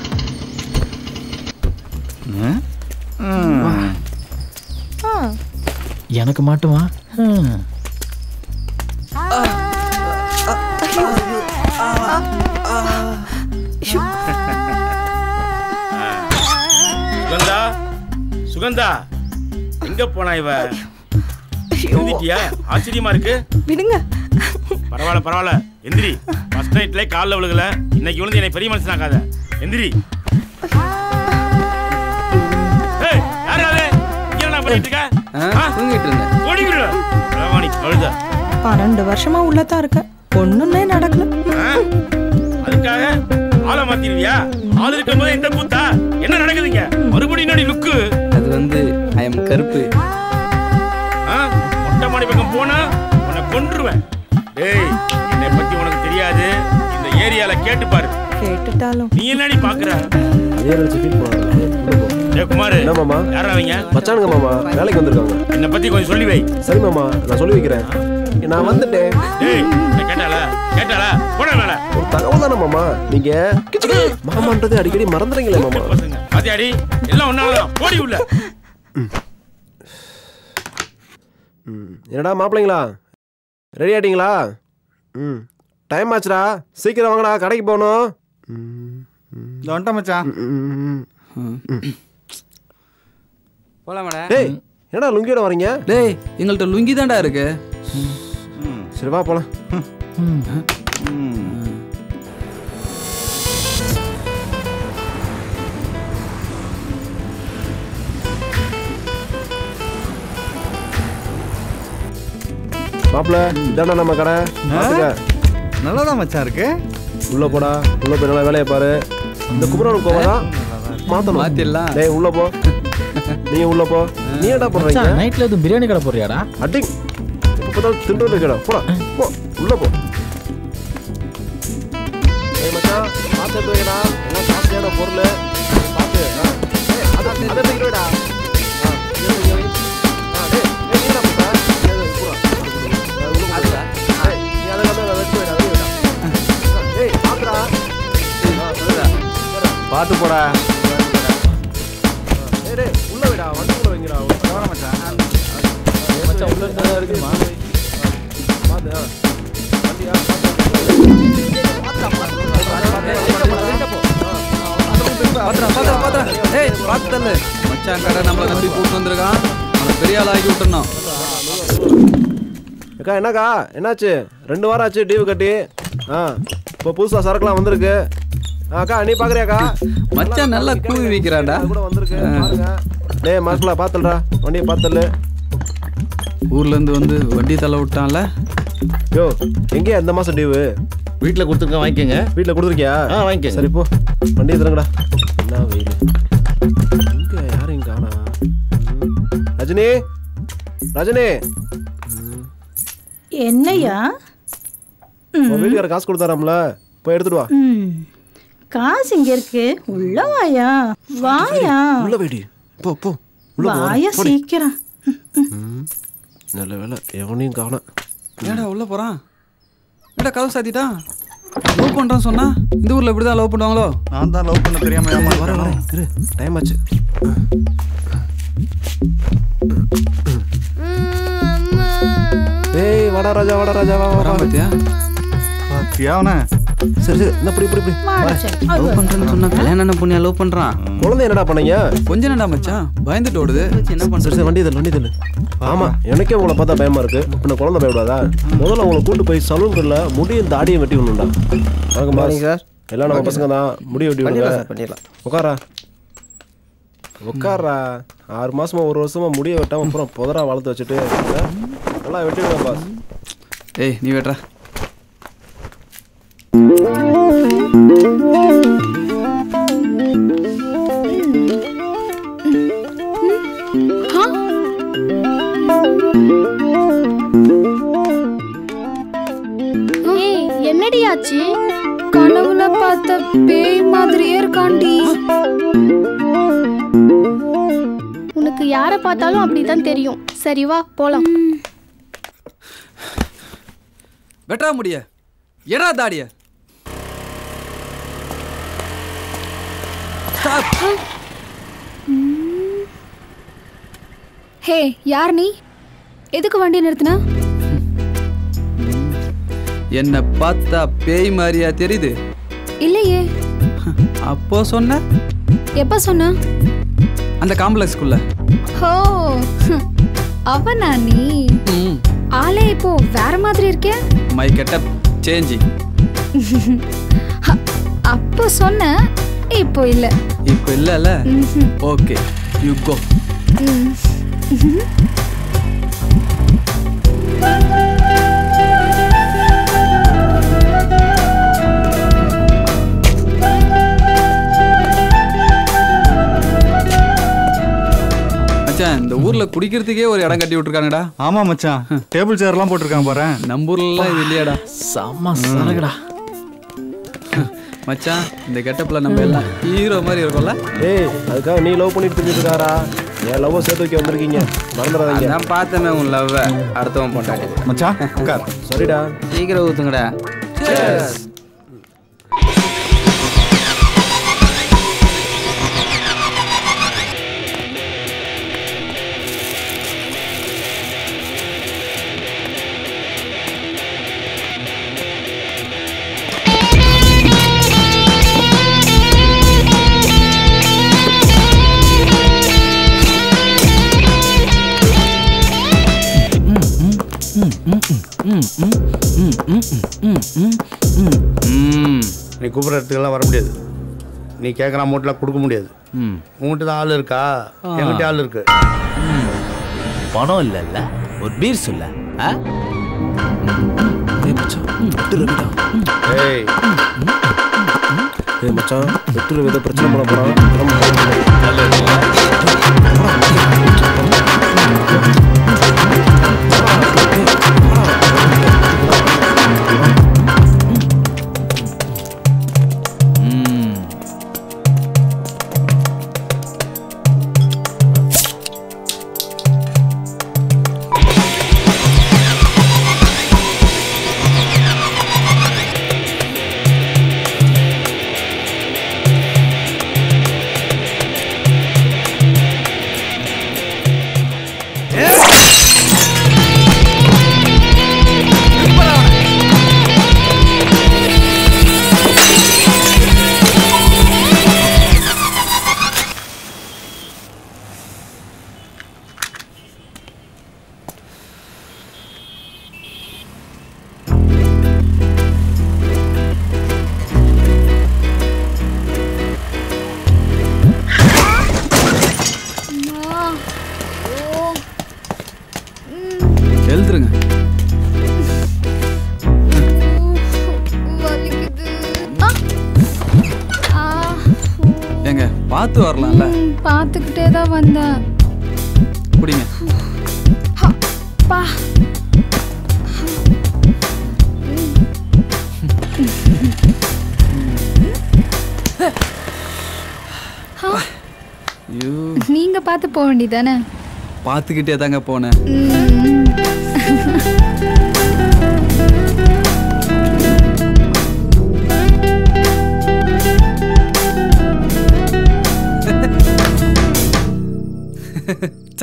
எனக்கு மாட்டுமா ஹம். சுகந்தா சுகந்தா எங்க போனா இவ எழுந்திட்டியா ஆச்சரியமா இருக்கு விடுங்க பரவாயில்ல பரவாயில்ல எந்திரி ஃபர்ஸ்ட் நைட்ல காலில் விழுகல இன்னைக்கு விழுந்து என்னை பெரிய மனுஷனாக்காத எந்திரி ஏய், யாரு அது? இங்க என்னடா பண்ணிட்டு இருக்க தூங்கிட்டு இருந்தேன் ஓடிக்கிடு ரவாணி கழுத பன்னெண்டு வருஷமா உள்ளதான் இருக்கேன் ஒண்ணுமே நடக்கல அதுக்காக ஆளை மாத்திருவியா ஆள் இருக்கும் போது இந்த கூத்தா என்ன நடக்குதுங்க மறுபடியும் என்னடி லுக்கு அது வந்து ஐ எம் கருப்பு மொட்டை மாடி பக்கம் போனா உன்னை கொன்றுவேன் டேய் என்னை பத்தி உனக்கு தெரியாது இந்த ஏரியால கேட்டு பாரு கேட்டுட்டாலும் நீ என்னடி பாக்குற அதே நினைச்சு ஃபீல் பண்ணாங்க டேய் குமார் என்ன மாமா யாரா அவங்க மச்சானுங்க மாமா வேலைக்கு வந்திருக்காங்க என்னை பத்தி கொஞ்சம் சொல்லி வை சரி மாமா நான் சொல்லி வைக்கிறேன் நான் வந்துட்டேன் டேய் உன்னை கேட்டாளா கேட்டாளா போட மேல ஒரு தகவல் தானே மாமா நீங்க மாமான்றது அடிக்கடி மறந்துறீங்களே மாமா பாத்தியாடி எல்லாம் ஒன்னாலதான் போடி உள்ள ம். என்னடா மாப்பிள்ளைங்களா ரெடி ஆயிட்டீங்களா ம் டைம் ஆச்சுடா சீக்கிரம் வாங்கடா கடைக்கு போகணும் இந்த வந்துட்டேன் மச்சான் போலாமாடா டேய் என்னடா லுங்கியோட வரீங்க டேய் எங்கள்கிட்ட லுங்கி தான்டா இருக்கு சரி வா போலாம் மாப்பிள்ள இதாண்டா நம்ம கடை பார்த்துக்க நல்லாதான் மச்சான் இருக்கு உள்ள போடா உள்ள போய் நல்லா வேலையை பாரு இந்த குமரன் கோவா மாத்தணும் மாத்திடலாம் டேய் உள்ள போ நீ உள்ள போ நீ என்ன பண்றீங்க மச்சான், நைட்ல எதுவும் பிரியாணி கடை போறியாடா அடி எப்ப பார்த்தாலும் திண்டு இருக்கடா போடா போ உள்ள போ ஏய் மச்சான் பார்த்து எடுத்து வைக்கடா எல்லாம் காஸ்ட்லியான பொருள் பார்த்து ஆ. ஏய், அதை அதை எடுத்துக்கிட்டு வைடா ஆ, இதை எடுத்து வை. ஆ, டேய், டேய், நீ என்ன பண்ற? இதை எடுத்து போடா. ஆ, உள்ள போடா. டேய், நீ அதை அதை அதை எடுத்து வைடா, அதை வைடா. ஆ, டேய், பார்த்துடா. ஆ, சொல்லுடா. பார்த்து போடா டேய், டேய், உள்ள வைடா வண்டி உள்ள வைங்கடா மச்சான் மச்சான் உள்ள இருந்தா இருக்குமா பார்த்து ஆ. வண்டியா பாத்துறா பாத்துறா பாத்துறா ஏய் பார்த்து தள்ளு மச்சான் கடை நம்மளை நம்பி கூட்டு வந்திருக்கான் அவனை பெரிய ஆள் ஆக்கி விட்டுறணும் அக்கா என்னக்கா என்னாச்சு ரெண்டு வாரம் ஆச்சு டிவி கட்டி ஆ இப்போ புதுசாக சரக்குலாம் வந்திருக்கு ஆ, அக்கா நீ பார்க்குறியாக்கா மச்சான் நல்லா கூவி வைக்கிறான்டா கூட வந்திருக்கு பாருங்க டேய் மாஸ்டர்ல பார்த்துடுறா வண்டியை பார்த்துடல ஊர்ல இருந்து வந்து வண்டி தள்ள விட்டான்ல யோ எங்கேயா இந்த மாதம் டிவு வீட்டில் கொடுத்துருக்க வாங்கிக்கோங்க வீட்டில் கொடுத்துருக்கியா ஆ வாங்கிக்கோங்க சரி போ வண்டியை தருங்கடா என்ன வெயில் எங்க யாரையும் காணா ம். ரஜினி ரஜினி என்னையா உன் வீட்டுக்கார காசு கொடுத்தாராம்ல போய் எடுத்துட்டு வா ம் காசு இங்க இருக்கு உள்ள வாயா வாயா உள்ள போயிடு போ போ உள்ள போ, வாயா போடி. சீக்கிரம் ம். நல்ல வேலை எவனையும் காணோம் ஏடா உள்ள போறான் ஏடா கதவு சாத்திட்டான் லவ் பண்றான்னு சொன்னா இந்த ஊர்ல இப்படிதான் லவ் பண்ணுவாங்களோ நான் தான் லவ் பண்ண தெரியாம ஏமா வர வர இரு டைம் ஆச்சு ஏய் வாடா ராஜா வாடா ராஜா வா வா பாத்தியா பாத்தியா அவனை சரி சரி இந்த இப்படி இப்படி இப்படி லவ் பண்றேன்னு சொன்னா கல்யாணம் என்ன பொண்ணியா லவ் பண்றான் குழந்தை என்னடா பண்ணீங்க கொஞ்ச நேரம்டா மச்சான் பயந்துட்டு ஓடுது என்ன சரி பண்றது சரி வண்டி தள்ளு வண்டி தள்ளு ஆமா எனக்கே உங்களை பார்த்தா பயமா இருக்கு பின்ன குழந்தை பயப்படாதா முதல்ல உங்களை கூட்டு போய் சலூன்குள்ள முடியும் தாடியும் வெட்டி விடணும்டா வணக்கம் Morning, சார் எல்லாம் நம்ம பசங்க தான் முடி வெட்டி பண்ணிடலாம் விடுங்க சார், பண்ணிடலாம். உட்காரா உட்காரா ஆறு மாசமா ஒரு வருஷமா முடிய வெட்டாம அப்புறம் புதரா வளர்த்து வச்சுட்டு ஆ? நல்லா வெட்டி விடுங்க பாஸ் ஏய் நீ வெட்றா ஏய் என்னடி ஆச்சு கனவுல பார்த்த பேய் மாதிரியே இருக்காண்டி உனக்கு யாரை பார்த்தாலும் அப்படிதான் தெரியும் சரி வா போலாம் வெட்றா முடிய எடா தாடிய ஹே யார் நீ எதுக்கு வண்டி நிறுத்தினா என்ன பார்த்தா பேய் மாதிரியா தெரியுது இல்லையே அப்போ சொன்ன எப்ப சொன்ன அந்த காம்ப்ளெக்ஸ்க்குள்ள ஹோ அவனா நீ ஆளே இப்போ வேற மாதிரி இருக்கே மை கெட்டப் சேஞ்சி அப்போ சொன்ன இப்போ இல்ல இப்போ இல்லைல்ல ஓகே யூ கோ ம். மச்சான் இந்த ஊர்ல குடிக்கிறதுக்கே ஒரு இடம் கட்டி விட்டுருக்காங்கடா ஆமா மச்சான் டேபிள் சேர்லாம் போட்டிருக்காங்க பாரு நம்ம ஊர்லாம் இது இல்லையாடா செம்ம சரகுடா மச்சான் இந்த கெட்டப்ல நம்ம எல்லாம் ஹீரோ மாதிரி இருக்கோம்ல ஏய் அதுக்காக நீ லவ் பண்ணிட்டு தெரிஞ்சுட்டு இருக்காரா என் லவ் சேர்த்து வைக்க வந்திருக்கீங்க மறந்துடாதீங்க அதான் பார்த்தமே உன் லவ் அடுத்தவன் பொண்டாட்டி மச்சான் உட்கார் சரிடா சீக்கிரம் ஊத்துங்கடா நீ கூப்பிட்ற இடத்துக்கெல்லாம் வர முடியாது நீ கேட்குற அமௌண்ட்லாம் கொடுக்க முடியாது உங்ககிட்ட தான் ஆள் இருக்கா என்கிட்ட ஆள் இருக்கு பணம் இல்லைல்ல ஒரு பீர் சொல்ல ஆ? ஏய் மச்சான், விட்டு ரவிடா. ஏய் ஏய் மச்சான் வெட்டுற வித பிரச்சனை பண்ண போறான் எழுதுருங்க ஏங்க பார்த்து வரலாம்ல பார்த்துக்கிட்டே தான் வந்தேன் குடிங்க பா ஐயோ நீங்க பார்த்து போக வேண்டியதானே பார்த்துக்கிட்டே தாங்க போனேன் ச்சே.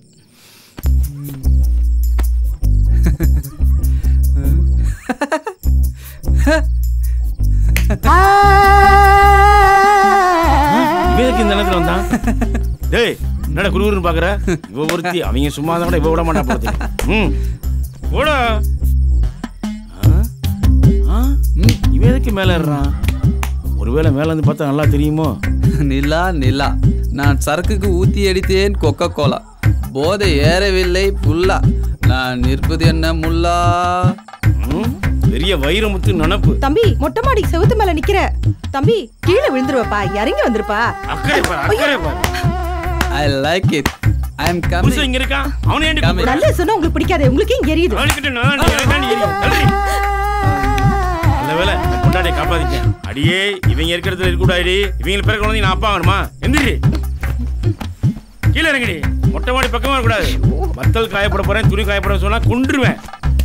இவனுக்கு இந்த நேரத்தில் வந்தான் டேய் என்னடா குருகுருன்னு பார்க்குற இவ ஒருத்தி அவங்க சும்மா தான் கூட இவ விட மாட்டா போகிறது ம் போடா ஆ? ஆ? இவன் எதுக்கு மேலே ஏறுறான் ஒருவேளை மேலே இருந்து பார்த்தா நல்லா தெரியுமோ நிலா நிலா நான் சரக்குக்கு ஊத்தி அடித்தேன் கொக்கோ கோலா போதை ஏறவில்லை புல்லா நான் நிற்பது என்ன முல்லா பெரிய வைரமுத்து நினப்பு தம்பி மொட்டை மாடி செவுத்து மேல நிக்கிற தம்பி கீழே விழுந்துருவப்பா இறங்கி வந்துருப்பா அக்கறை பாரு அக்கறை பாரு ஐ லைக் இட் ஐ அம் புருஷன் கமிங் இங்க இருக்கான் அவனே ஏன்டி Coming. நல்ல சொன்னா உங்களுக்கு பிடிக்காது உங்களுக்கு இங்க எரியுது அவனுக்கிட்ட நான் நீ எனக்கு நீ எரியும். தள்ளுடி. நல்ல வேலை என் பொண்டாட்டியை காப்பாத்திட்டேன் அடியே இவங்க இருக்கிறதுல இருக்கக்கூடாது இவங்க பிறகு குழந்தை நான் அப்பா ஆகணுமா எந்திரி கீழே இறங்கடி மொட்டை மாடி பக்கமா இருக்கக்கூடாது வத்தல் காயப்பட போறேன் துணி காயப்பட சொன்னா கொன்றுவேன்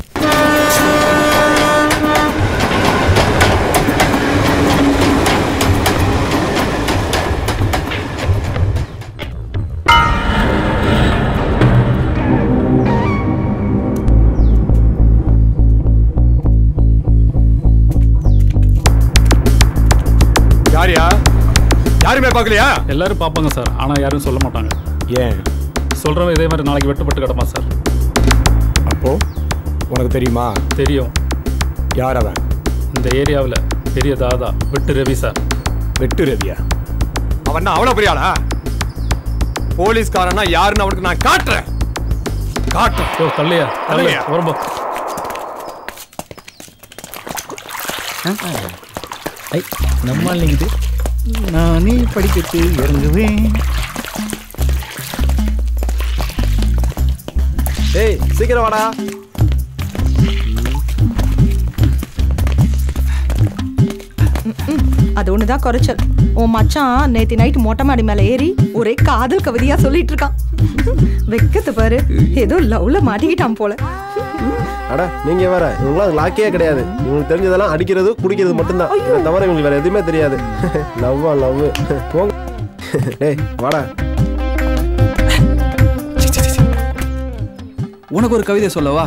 யாரியா யாருமே பார்க்கலையா எல்லாரும் பார்ப்பாங்க சார் ஆனால் யாரும் சொல்ல மாட்டாங்க ஏன் சொல்கிறவன் இதே மாதிரி நாளைக்கு வெட்டப்பட்டு கிடமா சார் அப்போ உனக்கு தெரியுமா தெரியும் யார் அவன் இந்த ஏரியாவில் பெரிய தாதா வெட்டு ரவி சார் வெட்டு ரவியா அவன் அவ்வளோ பெரிய ஆளா போலீஸ்காரனா யாருன்னு அவனுக்கு நான் காட்டுறேன் காட்டுறேன் ஓ தள்ளியா தள்ளியா? வரும்போ ஐ நம்ம இது நானே படிக்கட்டு இறங்குவேன் டேய் சீக்கிரம் வாடா அது ஒண்ணுதான் குறைச்சல் உன் மச்சான் நேத்தி நைட் மொட்டை மாடி மேல ஏறி ஒரே காதல் கவிதையா சொல்லிட்டு இருக்கான் வெக்கத்தை பாரு ஏதோ லவ்ல மாட்டிக்கிட்டான் போல அட நீங்க வேற இவங்களாம் லாக்கே கிடையாது இவங்களுக்கு தெரிஞ்சதெல்லாம் அடிக்கிறது குடிக்கிறது மட்டும்தான் இதை தவிர இவங்களுக்கு வேற எதுவுமே தெரியாது லவ்வா லவ் போங்க டேய் வாடா உனக்கு ஒரு கவிதை சொல்லவா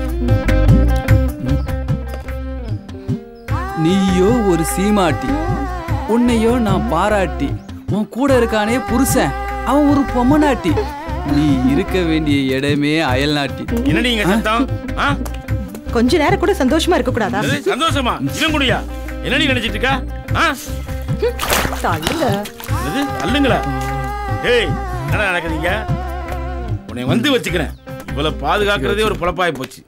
நீயோ ஒரு சீமாட்டி உன்னையோ நான் பாராட்டி உன் கூட இருக்கானே புருஷன் அவன் ஒரு பொம்மநாட்டி நீ இருக்க வேண்டிய இடமே அயல் நாட்டி என்ன நீங்க சத்தம் ஆ? கொஞ்ச நேரம் கூட சந்தோஷமா இருக்க கூடாதா என்னது? சந்தோஷமா இன்னும் குடியா என்ன நீ நினைச்சிட்டு இருக்க ஆ? தள்ளுங்க என்னது அல்லுங்களா ஏய் என்ன நடக்குதுங்க உன்னை வந்து வச்சுக்கிறேன் இவ்வளவு பாதுகாக்கிறதே ஒரு பொழப்பாய் போச்சு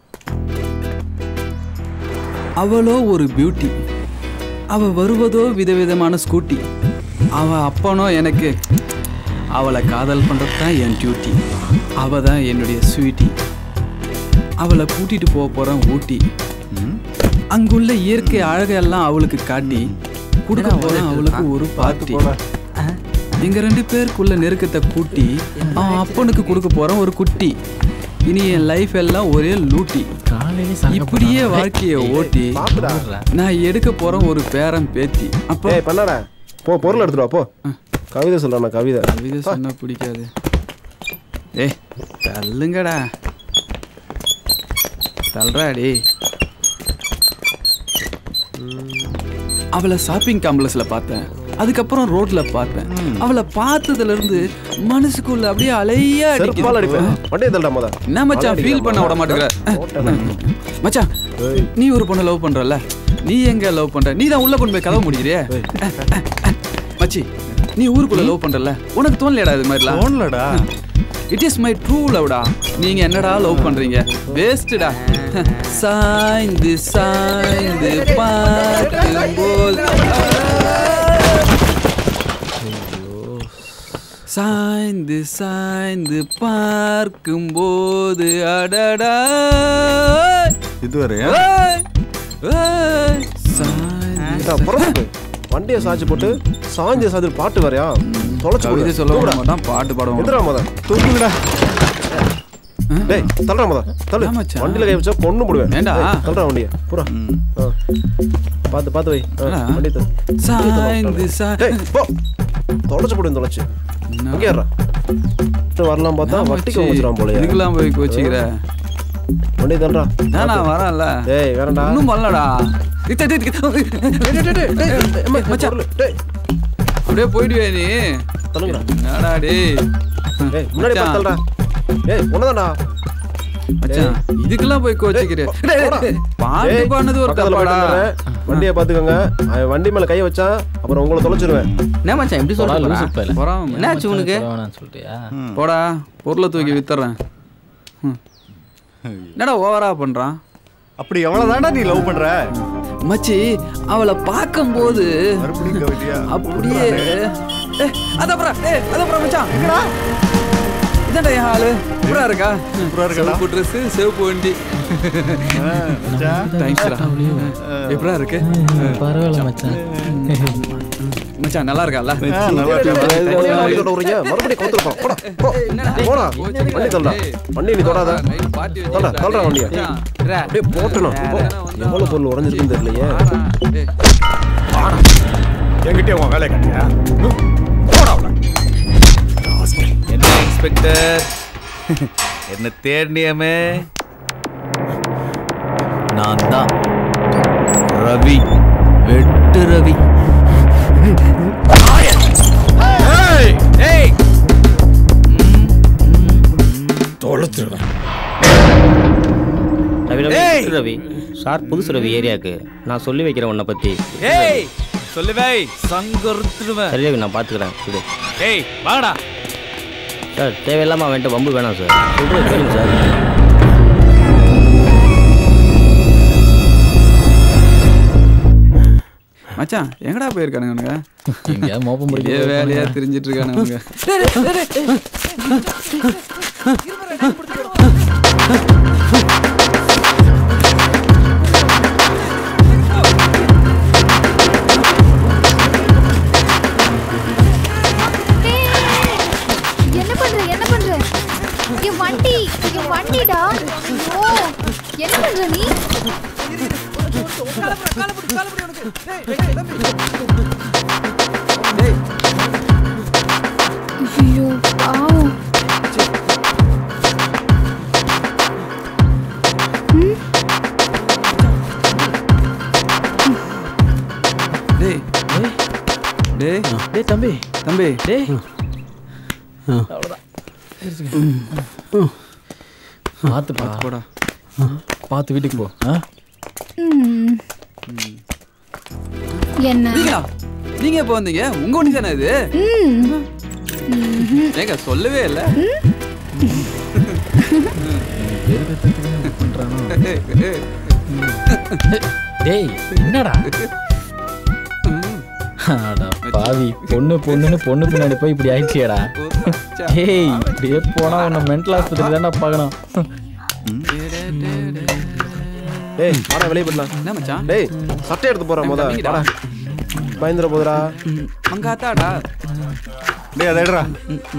அவளோ ஒரு பியூட்டி அவ வருவதோ விதவிதமான ஸ்கூட்டி அவ அப்பனோ எனக்கு அவளை காதல் பண்றது தான் என் டியூட்டி அவ தான் என்னுடைய ஸ்வீட்டி அவளை கூட்டிட்டு போக போறேன் ஊட்டி அங்குள்ள இயற்கை அழகெல்லாம் அவளுக்கு காட்டி கொடுக்க போறேன் அவளுக்கு ஒரு பாட்டி எங்க ரெண்டு பேருக்குள்ள நெருக்கத்தை கூட்டி அவன் அப்பனுக்கு கொடுக்க போறேன் ஒரு குட்டி இனி என் லைஃப் எல்லாம் ஒரே லூட்டி இப்படியே வாழ்க்கைய ஓட்டி நான் எடுக்க போறேன் ஒரு பேரன் பேத்தி அப்போ ஏய் பண்ணாடா போ பொருள் எடுத்துட்டு வா போ கவிதை சொல்றேன் நான் கவிதை கவிதை சொன்னா பிடிக்காது ஏய் தள்ளுங்கடா தள்ளுறாடி அவளை ஷாப்பிங் காம்ப்ளெக்ஸ்ல பார்த்தேன் அதுக்கப்புறம் ரோட்ல பார்த்தேன் அவளை பார்த்ததுல இருந்து மனசுக்குள்ள அப்படியே அலையா செருப்பால் அடிப்பேன் அடிக்குது வண்டியை தள்ளுடா முத என்ன மச்சான் ஃபீல் பண்ண விட மாட்டேங்கிற மச்சான் நீ ஒரு பொண்ணை லவ் பண்றல நீ எங்க லவ் பண்ற நீ தான் உள்ள கொண்டு போய் கதவு முடிக்கிறியே மச்சி நீ ஊருக்குள்ள லவ் பண்றல உனக்கு தோணலடா இது மாதிரிலாம் தோணலடா. இட் இஸ் மை ட்ரூ லவ்டா நீங்க என்னடா லவ் பண்றீங்க வேஸ்ட்டா சாய்ந்து சாய்ந்து பார்க்கும் போல் சாய்ந்து சாய்ந்து பார்க்கும்போது அடடா இதுவரை ஏய், ஏய், இந்தா, புறப்பட்டு. வண்டியை சாய்ச்சி போட்டு சாஞ்சி சாய்ச்சி பாட்டு வரையா தொலைச்சு கவிதை போடு. சொல்ல தூக்குடா. மாட்டான் பாட்டு பாட எந்திரா முத தூக்குங்கடா டேய் தள்ளுறா முத தள்ளு வண்டியில கை வச்சா பொண்ணு போடுவேன் ஏன்டா? டேய், தள்ளுறா வண்டியை பூரா ஆ. பார்த்து பார்த்து வை ஆ, வண்டி தள்ளு. சாய்ந்து டேய், போ தொலைச்சு போடு தொலைச்சு அங்கே ஏறா வரலாம் பார்த்தா வட்டிக்கு வச்சிடான் போல இதுக்கெல்லாம் போய் கோச்சிக்கிற வண்டி தள்ளுறா நான் நான் வரேன்ல டேய் வேறடா இன்னும் பண்ணலடா இத்த, இத்த, இத்த, டேய், டேய், டேய், டேய், டேய், மச்சான். அப்படியே போயிடுவே நீ தள்ளுங்கடா என்னடா டேய் ஏய் முன்னாடி மச்சான். பார்த்து தள்ளுடா ஏய் உன்னதான்டா மச்சான் இதுக்கெல்லாம் போய் கோச்சிக்கிற பாட்டு ஏய், பாடுனது ஒரு பக்கத்துல தப்பாடா போயிட்டு வந்துடுறேன். வண்டியை பாத்துக்கோங்க அவன் வண்டி மேல கைய வச்சா அப்புறம் உங்களை தொலைச்சிருவேன் என்ன மச்சான் எப்படி போடா, சொல்ற லூசு பயலே. பொறாம. என்னாச்சு உனக்கு வேணாம்னு சொல்லிட்டியா போடா பொருளை தூக்கி வித்துறேன் ம். என்னடா ஓவரா பண்றான் அப்படி எவ்வளவுதான்டா நீ லவ் பண்ற மச்சி அவளை பார்க்கும்போது மறுபடியும் கவிதையா அப்படியே ஏய், அதப்புறம் ஏய், அதப்புறம் மச்சான் எங்கடா இதான்டா என் ஆளு சூப்பரா இருக்கா சூப்பரா இருக்கடா. சிவப்பு ட்ரெஸ் சிவப்பு வண்டி தேங்க்ஸ்டா எப்படா இருக்கு பரவாயில்ல மச்சான் மச்சான் நல்லா இருக்கா மறுபடியும் கொடுத்துருப்பான் போடா போ. போடா வண்டி தள்ளுடா வண்டி நீ தொடாத தள்ளுடா தள்ளுடா வண்டியை அப்படியே போட்டணும் போ. எவ்வளவு பொருள் உடஞ்சிருக்குன்னு தெரியலையே என்கிட்டயே உன் வேலையை கட்டியா என்ன இன்ஸ்பெக்டர் என்ன தேடினியமே நான் தான் ரவி வெட்டு ரவி ஏய் ஏய் தொலைச்சிருவேன் ரவி ரவி ஏய்! இரு ரவி சார் புதுசு ரவி ஏரியாக்கு நான் சொல்லி வைக்கிறேன் உன்னை பத்தி ஏய் சொல்லுவே சங்கருத்துடுவேன் சரி ரவி நான் பாத்துக்கிறேன் விடு ஏய் வாங்கடா சார் தேவையில்லாமல் அவன்கிட்ட வம்பு வேணாம் சார் சொல்கிறது கேளுங்க சார் மச்சான் எங்கடா போயிருக்கானுங்க எங்கேயாவது மோப்பம் பிடிக்க இதே வேலையா போயிருப்பானுங்க. தெரிஞ்சிட்டு இருக்கானுங்க என்ன பண்ற என்ன பண்ற என் வண்டி என் வண்டிடா ஓ என்ன பண்ற நீ ஐயோ பாவம் டேய் டேய் டேய் தம்பி தம்பி டேய் பார்த்துப்பா போடா பார்த்து வீட்டுக்கு போ ஆ ம். என்ன நீங்களா நீங்க எப்போ வந்தீங்க உங்க வண்டி தானே இது ம். ம்ஹும். ஏங்க சொல்லவே இல்ல டேய் என்னடா அட பாவி பொண்ணு பொண்ணுன்னு பொண்ணு பின்னாடி போய் இப்படி ஆயிடுச்சியடா டேய் இப்படியே போனா உன்னை மென்டல் ஆஸ்பத்திரி தானே பார்க்கணும் டேய் வாடா வெளியே போடலாம் என்ன மச்சான் டேய் சட்டை எடுத்து போறா முத தம்பிடா. வாடா பயந்துட போதுடா மங்காத்தாடா டேய் அதை எடுறா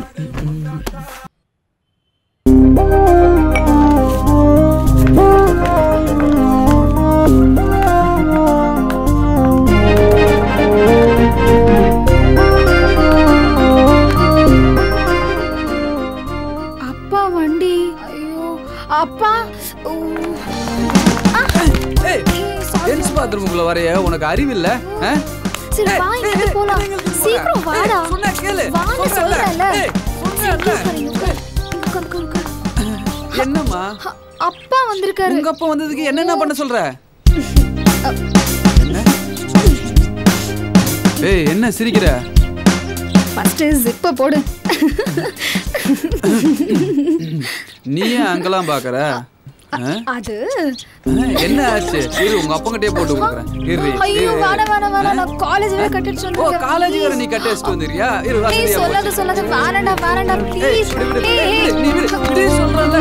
அப்பா வண்டி ஐயோ அப்பா ஊ. ஏய் ஜென்ஸ் பாத்ரூமுக்குள்ள வரைய உனக்கு அறிவு இல்ல ஆ? சரி வா இங்க போலாம் சீக்கிரம் வாடா சொன்னா கேளு. வான்னு சொல்றேன்ல. சொல்றேன்ல ஏய், சரி, உட்காரு, இங்க உட்காரு. இங்க உட்காரு, உட்காரு, உட்காரு. என்னம்மா அப்பா வந்திருக்காரு உங்க அப்பா வந்ததுக்கு என்னென்ன பண்ண சொல்ற என்ன? ஏய் என்ன சிரிக்கிற ஃபர்ஸ்ட் ஜிப்ப போடு நீ ஏன் அங்கெல்லாம் பாக்குற ஆ? அது ஆ, என்ன ஆச்சு இரு உங்க அப்பங்கிட்டே போட்டு கொடுக்குறேன் இரு ஐயோ வேணாம் வேணாம் வேணாம் நான் காலேஜ் வேற கட்டிட்டு ஓ சொன்னேன் காலேஜ் வேற நீ கட்டி வச்சுட்டு வந்துறியா இரு ப்ளீஸ் வசதியா சொல்லாத போச்சு. சொல்லாத வேணாம்டா வேணாம்டா ப்ளீஸ் விடு, விடு, விடு, நீ விடு, விடு சொல்றேன்ல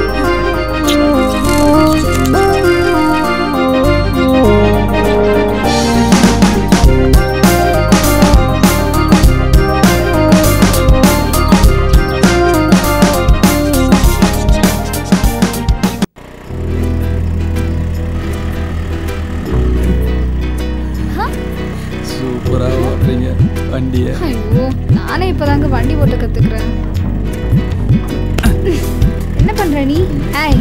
சூப்பரா ஓட்டுறீங்க வண்டிய ஐயோ நானே இப்பதாங்க வண்டி ஓட்ட கத்துக்கிறேன் என்ன பண்ற நீ ஏய்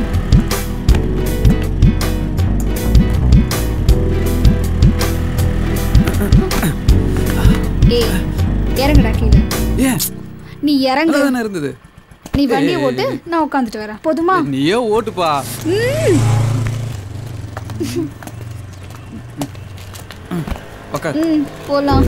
ஏய் இறங்குடா கீழே ஏன் நீ இறங்கு தானே இருந்தது நீ வண்டியை ஓட்டு நான் உட்காந்துட்டு வரேன் போதுமா நீயே ஓட்டுப்பா ம். உக்கார் ம் போலாம்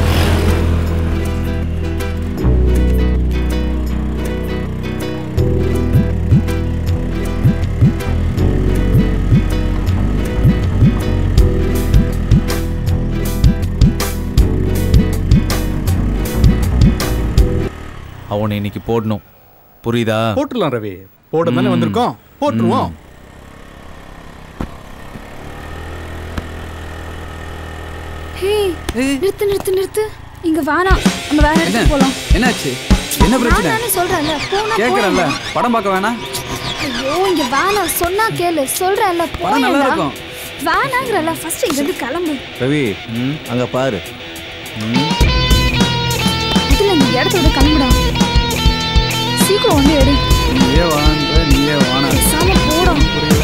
அவனை இன்னைக்கு போடணும் புரியுதா போட்டுடலாம் ரவி போட தானே ம். வந்திருக்கோம் போட்டுருவோம் ஹே நிறுத்து நிறுத்து நிறுத்து இங்க வேணாம் நம்ம வேற என்ன இடத்துக்கு போலாம் என்னாச்சு என்ன பிரச்சனை நானே சொல்றேன்ல போனா கேக்குறேன்ல போறேன் படம் பார்க்க வேணாம் ஐயோ இங்க வேணாம் சொன்னா கேளு சொல்றேன்ல படம் நல்லா போயேன்டா இருக்கும். வேணாங்கிறல்ல ஃபர்ஸ்ட் இங்க இருந்து கிளம்பு ரவி அங்க பாரு இதுல இந்த இடத்த விட கிளம்புடா சீக்கிரம் வந்து எடு நீயே வான்ற நீயே வானா பேசாம போடா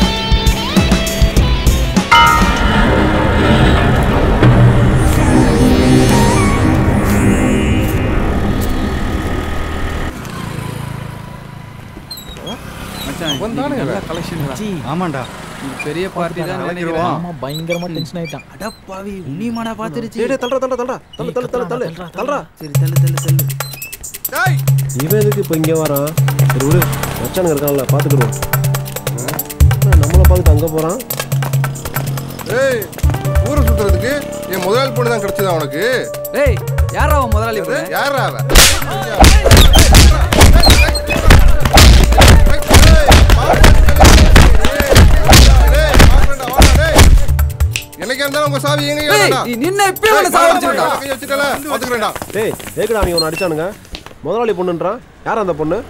மச்சான் அவன் தானே நல்ல இவன். கலெக்ஷன் ஆமாண்டா பெரிய பார்ட்டி தான் நினைக்கிறேன் ஆமா பயங்கரமா டென்ஷன் ஆயிட்டான் அடப்பாவி உன்னியமாடா பாத்துருச்சு டேய், டேய், தள்ளுடா தள்ளுடா தள்ளுடா தள்ளு தள்ளு தள்ளு தள்ளு தள்ளுடா சரி தள்ளு தள்ளு தள்ளு இவன் எதுக்கு இப்போ இங்கே வரான் சரி விடு மச்சானுங்க இருக்கான்ல பார்த்துக்குருவோம் நம்மளை பார்த்துட்டு அங்கே போகிறான் ஏய் ஊரை சுத்துறதுக்கு என் முதலாளி பொண்ணு தான் கிடைச்சதா உனக்கு ஏய் யாரா அவன் முதலாளி பொண்ணு? யாரா அவ என்னைக்கா இருந்தாலும் உங்க சாவி எங்க ஏய், நீ நின்ன இப்பயே உன்னை சாவடிச்சிருடா. கை வச்சுட்டல பாத்துக்கிறேன்டா டேய் ஏக்குடா அவங்க ஒன்று அடிச்சானுங்க முதலாளி பொண்ணுன்றான் யார் அந்த பொண்ணு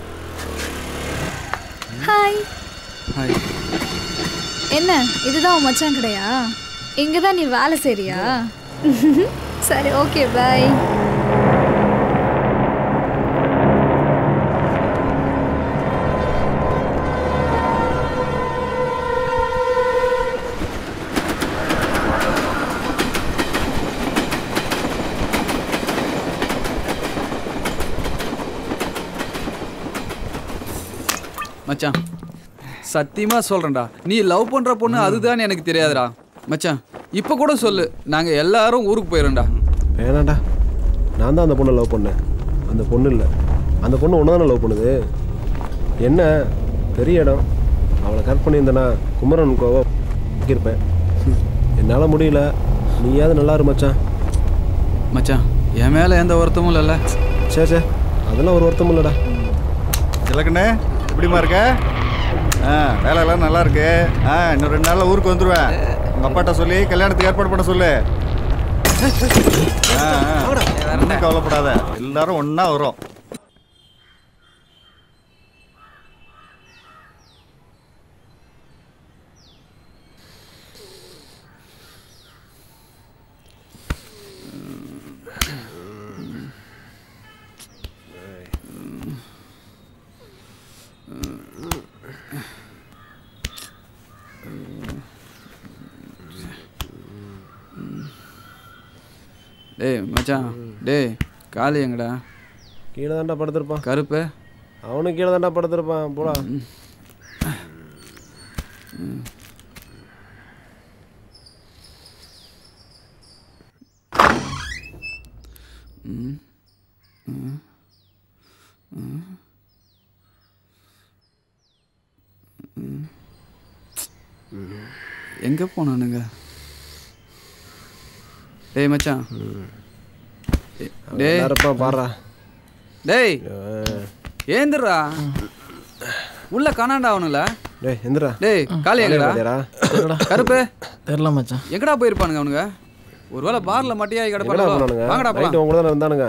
ஹாய் ஹாய் என்ன இதுதான் உன் மச்சான் கடையா இங்கே தான் நீ வேலை செய்றியா சரி ஓகே பை மச்சான் சத்தியமா சொல்றேன்டா நீ லவ் பண்ற பொண்ணு அதுதான் எனக்கு தெரியாதுடா மச்சான் இப்ப கூட சொல்லு நாங்க எல்லாரும் ஊருக்கு போயிரோம்டா வேணாண்டா நான் தான் அந்த பொண்ணை லவ் பண்ணேன் அந்த பொண்ணு இல்லை அந்த பொண்ணு ஒன்று தானே லவ் பண்ணுது என்ன பெரிய இடம் அவளை கரெக்ட் பண்ணியிருந்தேனா குமரன் கோவா இருப்பேன் என்னால் முடியல நீயாவது நல்லா இரு மச்சான் மச்சான் என் மேல எந்த வருத்தமும் இல்லைல்ல சே சே அதெல்லாம் ஒரு வருத்தமும் இல்லைடா இலக்கண்ணே எப்படிமா இருக்க ஆ வேலையெல்லாம் நல்லா இருக்கு ஆ இன்னும் ரெண்டு நாளில் ஊருக்கு வந்துடுவேன் உங்கள் அப்பாட்ட சொல்லி கல்யாணத்துக்கு ஏற்பாடு பண்ண சொல்லு ஆ ஆ. ஒண்ணும் கவலைப்படாத எல்லாரும் ஒன்றா வரும் டேய் மச்சான் டேய் காளி எங்கடா கீழே தான்டா படுத்திருப்பான் கருப்பு அவனும் கீழே தான்டா படுத்திருப்பான் போடா ம். ம். ம். ம். எங்க போனானுங்க டேய் மச்சான் டேய், டேய் இருப்பான் பாடுறா டேய் ஏந்திரா உள்ள காணாண்டா அவனுல டேய் எந்திரா டேய் காளி எங்கடா கருப்பு தெரியல மச்சான் எங்கடா போயிருப்பானுங்க அவனுங்க ஒருவேளை பார்ல மட்டியாகி எங்கடா கிடப்பானுங்க போனானுங்க வாங்கடா நைட்டு போலாம் உங்க கூட தானே இருந்தானுங்க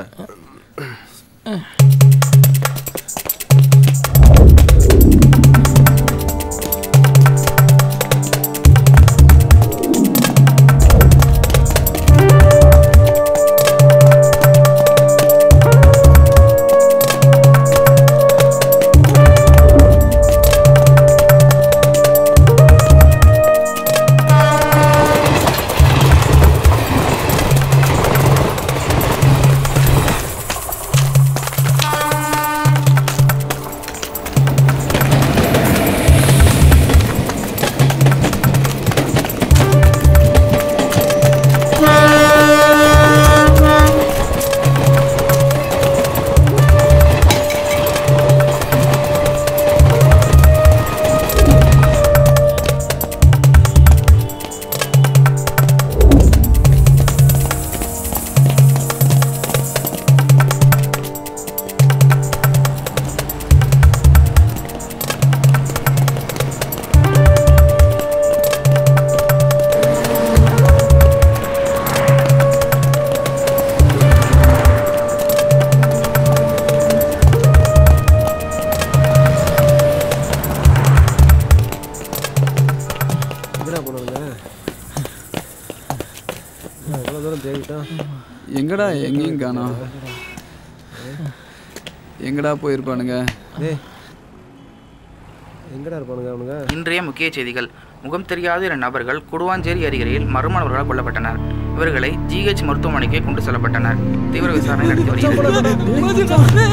எங்கடா போனானுங்க எவ்வளோ தூரம் தேடிட்டான் எங்கடா எங்கேயும் காணோம் எங்கடா போயிருப்பானுங்க டேய் எங்கடா இருப்பானுங்க அவனுங்க இன்றைய முக்கிய செய்திகள் முகம் தெரியாத இரு நபர்கள் குடுவாஞ்சேரி அருகில் மர்ம நபர்களால் கொல்லப்பட்டனர் இவர்களை ஜிஹெச் மருத்துவமனைக்கு கொண்டு செல்லப்பட்டனர் தீவிர விசாரணை நடத்தி வருகிறது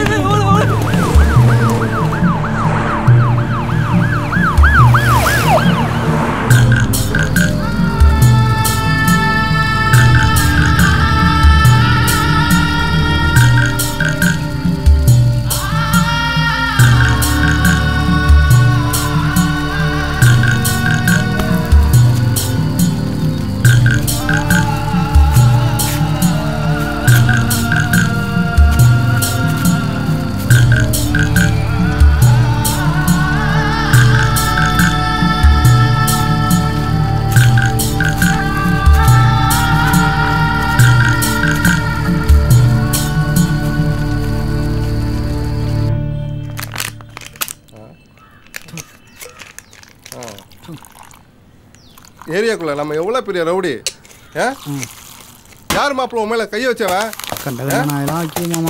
ஏரியாக்குள்ள நம்ம எவ்வளோ பெரிய ரவுடி ஆ யார் மாப்பிள்ள உன் மேல கையை வச்சவன் கண்டதை நான் எல்லாம் வைக்க மாமா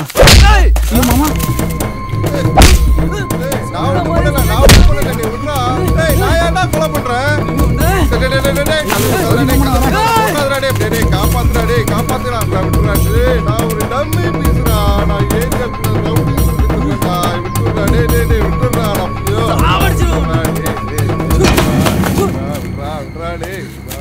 நான் ஒண்ணும் பண்ணல, நான் ஒண்ணும் பண்ணல, நீ விட்றா. டேய், நான் ஏன்டா கொலை பண்றேன்? டேய், டேய், டேய், டேய், டேய், கழுவுறா, டேய், கழுவுறா, டேய், டேய், டேய், காப்பாத்துடா, டேய், காப்பாத்துடா, டேய், விட்றா, டேய், நான் ஒரு dummy piece டா. நான் ஏரியாக்குள்ள rowdy சுத்திட்டு இருக்கேன்டா. விட்டுடுறா, டேய், டேய், டேய், விட்டுடுறா, நான் ஐயோ. விட்றா, டேய், டேய். விட்றா, விட்றா, விட்றா, டேய், விட்றா.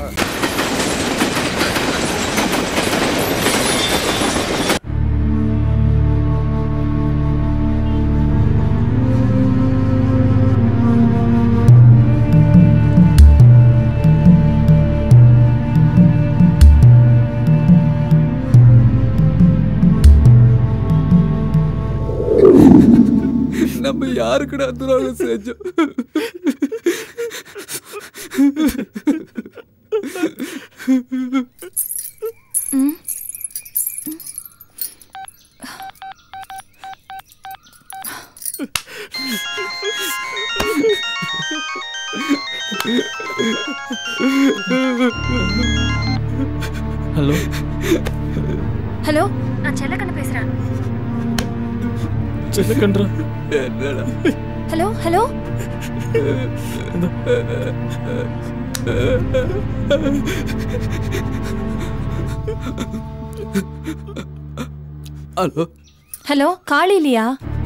நம்ம யாருக்குடா துரோகம் செஞ்சோம் ஹலோ ஹலோ நான் செல்லக்கண்ணு பேசுறேன் செல்லக்கன்றா என்னடா hello hello hello hello Kali இல்லையா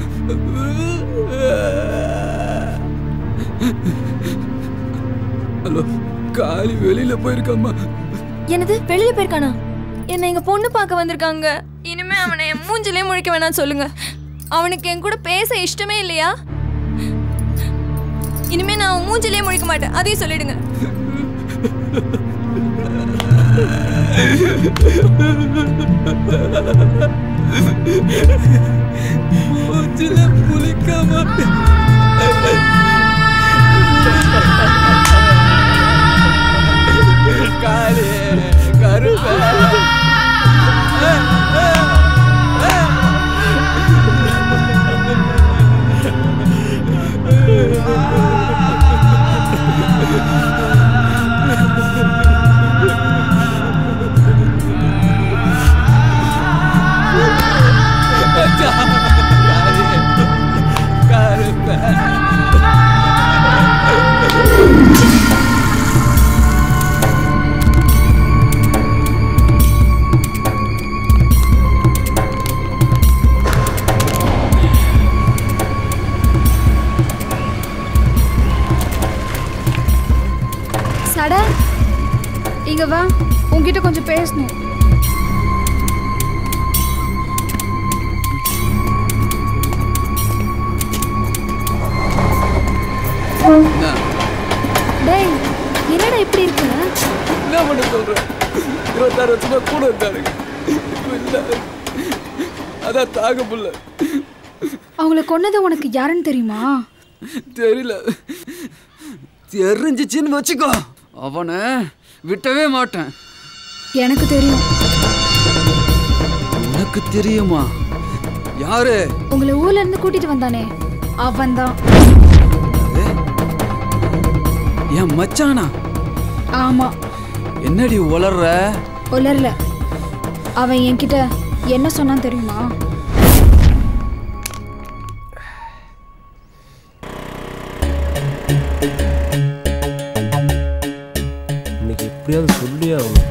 ஹலோ காலி வெளியில போயிருக்காமா என்னது வெளியில போயிருக்கானா என்ன எங்க பொண்ணு பார்க்க வந்திருக்காங்க இனிமே அவனை என் மூஞ்சிலே முழிக்க வேணாம் சொல்லுங்க அவனுக்கு என் கூட பேச இஷ்டமே இல்லையா இனிமே நான் அவன் மூஞ்சிலே முழிக்க மாட்டேன் அதையும் சொல்லிடுங்க மூச்சில புளிக்காம காலி கருப்ப சடா இங்க வா உன்கிட்ட கொஞ்சம் பேசணும் டேய் என்னடா இப்படி இருக்க என்ன பண்ண சொல்ற இருபத்தாறு வருஷமா கூட இருந்தாருங்க இப்ப இல்ல அதான் தாங்க புள்ள அவங்கள கொன்னது உனக்கு யாருன்னு தெரியுமா தெரியல தெரிஞ்சிச்சின்னு வச்சுக்கோ அவனை விட்டவே மாட்டேன் எனக்கு தெரியும் உனக்கு தெரியுமா யாரு உங்களை ஊர்ல இருந்து கூட்டிட்டு வந்தானே அவன்தான் என் மச்சானா ஆமா என்னடி உளர்ற உலர்ல அவன் என்கிட்ட என்ன சொன்னான் தெரியுமா இன்னைக்கு எப்படியாவது சொல்லியே ஆகணும்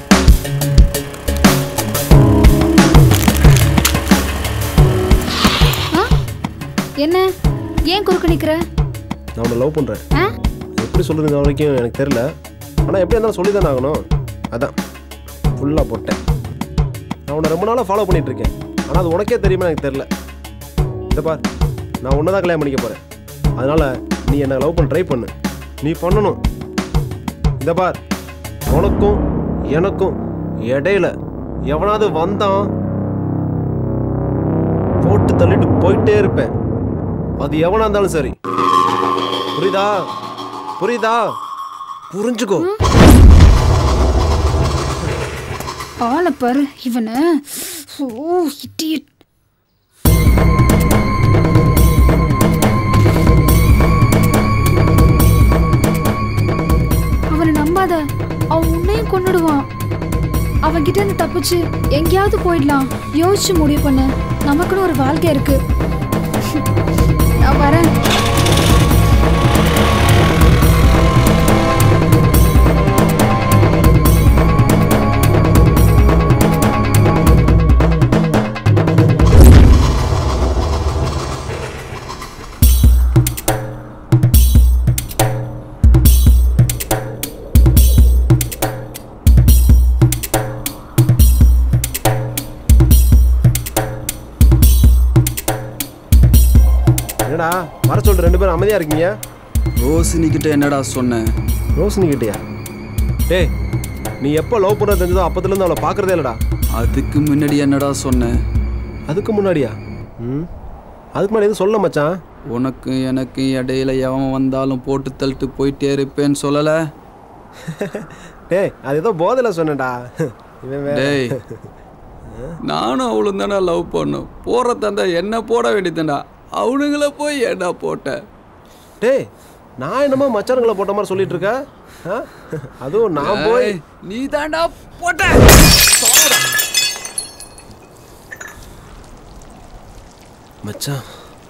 ஆ? என்ன ஏன் குறுக்க நிக்கிற நான் உன்னை லவ் பண்ணுறேன் ஆ? எப்படி சொல்லுதுங்க வரைக்கும் எனக்கு தெரில ஆனால் எப்படி இருந்தாலும் சொல்லி தானே ஆகணும் அதான் ஃபுல்லாக போட்டேன் நான் உன்னை ரொம்ப நாளாக ஃபாலோ பண்ணிட்டு இருக்கேன் ஆனால் அது உனக்கே தெரியுமா எனக்கு தெரில இந்த பார் நான் உன்னை தான் கல்யாணம் பண்ணிக்க போகிறேன் அதனால் நீ என்னை லவ் பண்ண ட்ரை பண்ணு நீ பண்ணணும் இந்த பார் உனக்கும் எனக்கும் இடையில எவனாவது வந்தான் போட்டு தள்ளிட்டு போயிட்டே இருப்பேன் அது எவனா இருந்தாலும் சரி புரியுதா புரியுதா புரிஞ்சுக்கோ ஆளை பாரு இவனை ஓ இட்டியட் அவனை நம்பாத அவன்கிட்ட இருந்து தப்பிச்சு எங்கேயாவது போயிடலாம் யோசிச்சு முடிவு பண்ணு நமக்குன்னு ஒரு வாழ்க்கை இருக்கு நான் வரேன் என்னடா வர சொல்ற ரெண்டு பேரும் அமைதியா இருக்கீங்க ரோசினி கிட்ட என்னடா சொன்னேன் ரோஷினி கிட்டயா டேய் நீ எப்போ லவ் பண்ண தெரிஞ்சதோ அப்பத்துலேருந்து அவளை பார்க்கறதே இல்லடா அதுக்கு முன்னாடி என்னடா சொன்னேன் அதுக்கு முன்னாடியா ம் அதுக்கு முன்னாடி எதுவும் சொல்ல மச்சான் உனக்கு எனக்கு இடையில எவன் வந்தாலும் போட்டு தள்ளிட்டு போயிட்டே இருப்பேன்னு சொல்லலை டேய் அது ஏதோ போதையில் சொன்னேன்டா இவன் வேற. டேய் நானும் அவளும் தானே லவ் பண்ணோம் போற தந்தா என்ன போட வேண்டியதுடா அவனுங்கள போய் ஏன்டா போட்ட டேய் நான் என்னமோ மச்சானுங்களை போட்ட மாதிரி சொல்லிட்டு இருக்க ஆ? அதுவும் நான் போய் டேய், நீ தாண்டா போட்ட மச்சான்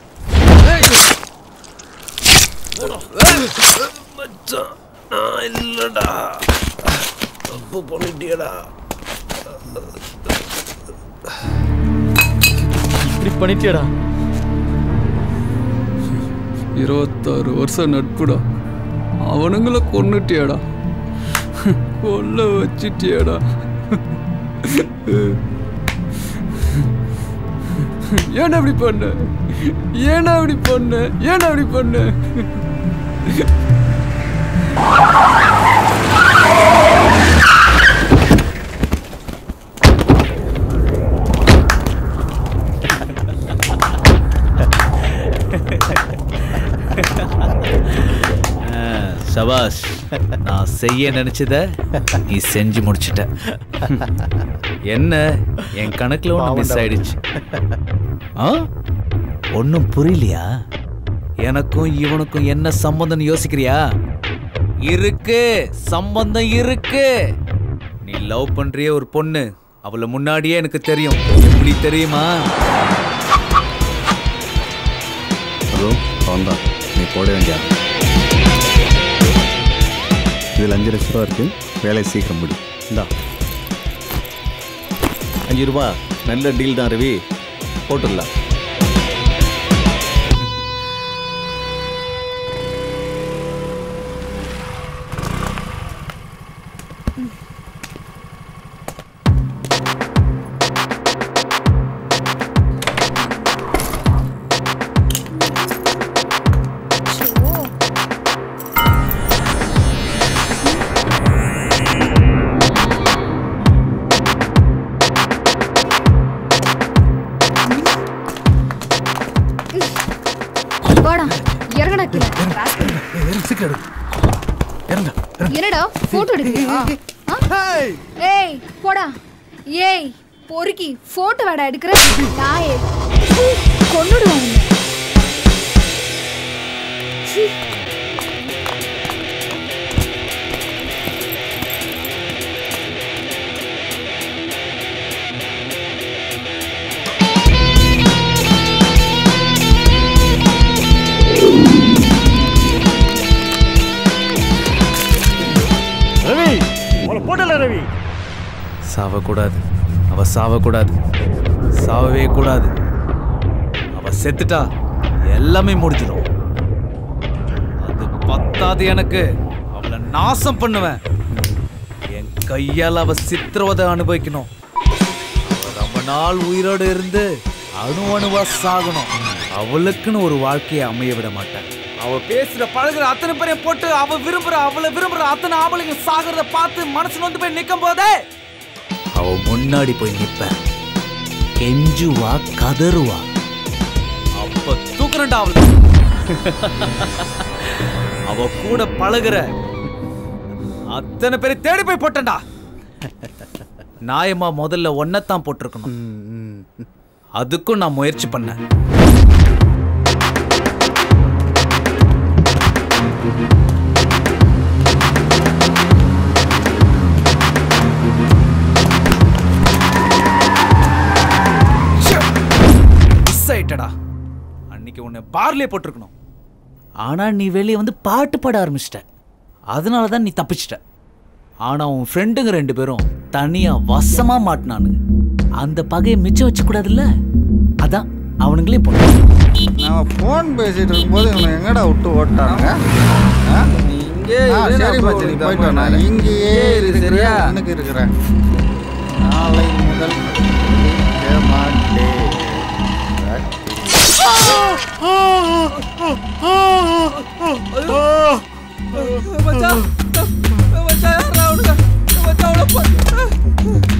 மச்சான் நான் இல்லடா தப்பு பண்ணிட்டியடா இப்படி பண்ணிட்டியடா இருபத்தாறு வருஷம் நட்புடா அவனுங்கள கொன்னுட்டியாடா கொல்ல வச்சிட்டியாடா ஏன்டா அப்படி பண்ண ஏன்டா அப்படி பண்ண ஏன்டா அப்படி பண்ண ஆ, சபாஷ் நான் செய்ய நினைச்சத நீ செஞ்சு முடிச்சிட்ட என்ன என் கணக்குல ஒன்று மிஸ் ஆயிடுச்சு ஆ ஒன்றும் புரியலையா எனக்கும் இவனுக்கும் என்ன சம்பந்தம்னு யோசிக்கிறியா இருக்கு சம்பந்தம் இருக்கு நீ லவ் பண்றிய ஒரு பொண்ணு அவளை முன்னாடியே எனக்கு தெரியும் எப்படி தெரியுமா ஹலோ அவன் தான் நீ போட வேண்டிய ஆள். இதில் அஞ்சு லட்ச ரூபா இருக்கு வேலையை சீக்கிரம் முடி இந்தா அஞ்சு ரூபா நல்ல டீல் தான் ரவி போட்டுடலாம் வாடா இறங்கடா கீழே சீக்கிரம் என்னடா போட்டோ எடுக்கிறியா ஆ? ஏய் போடா ஏய் பொறுக்கி போட்டோ வேடா எடுக்கிற நாயே கொன்னுடுவாங்க ரவி உங்களை போட்டல ரவி சாவக்கூடாது அவ சாவக்கூடாது சாவவே கூடாது அவ செத்துட்டா எல்லாமே முடிஞ்சிடும் அது பத்தாது எனக்கு அவளை நாசம் பண்ணுவேன் என் கையால் அவ சித்திரவதை அனுபவிக்கணும் அவ ரொம்ப நாள் உயிரோடு இருந்து அணு அணுவா சாகணும் அவளுக்குன்னு ஒரு வாழ்க்கையை அமைய விட மாட்டேன் அவ பேசுற பழகுற அத்தனை பேரையும் போட்டு அவ விரும்புற அவளை விரும்புற அத்தனை ஆம்பளைங்க சாகிறத பார்த்து மனசு நொந்து போய் நிக்கும் போதே அவ முன்னாடி போய் நிப்ப கெஞ்சுவா கதறுவா அப்ப தூக்குறண்டா அவள அவ கூட பழகுற அத்தனை பேரை தேடி போய் போட்டேன்டா நாயமா முதல்ல ஒன்னத்தான் போட்டிருக்கணும் அதுக்கும் நான் முயற்சி பண்ணேன் ஆயிட்டடா அன்னைக்கு உன்னை பார்லே போட்டிருக்கணும் ஆனா நீ வெளியே வந்து பாட்டு பாட ஆரம்பிச்சிட்ட அதனால தான் நீ தப்பிச்சிட்ட ஆனா உன் ஃப்ரெண்டுங்க ரெண்டு பேரும் தனியா வசமா மாட்டினானுங்க அந்த பகையை மிச்சம் வச்சு கூடாதுல்ல அதான் அவனுங்களே போன நான் ஃபோன் பேசிட்டு இருக்கும்போது இவனை எங்கடா விட்டு ஓட்டானுங்க ஆ? இங்கே ஆ, இரு, சரி நான் மச்சி, நீ போய் போயிட்டு வா. நான் வரேன். இங்கேயே இங்கே இரு, இருக்கிறேன் சரியா? இன்னைக்கு இருக்கிறேன் நாளை முதல் இருக்க மாட்டேன் மச்சான் மச்சான் யாரா அவனுங்க மச்சான் அவனை பா-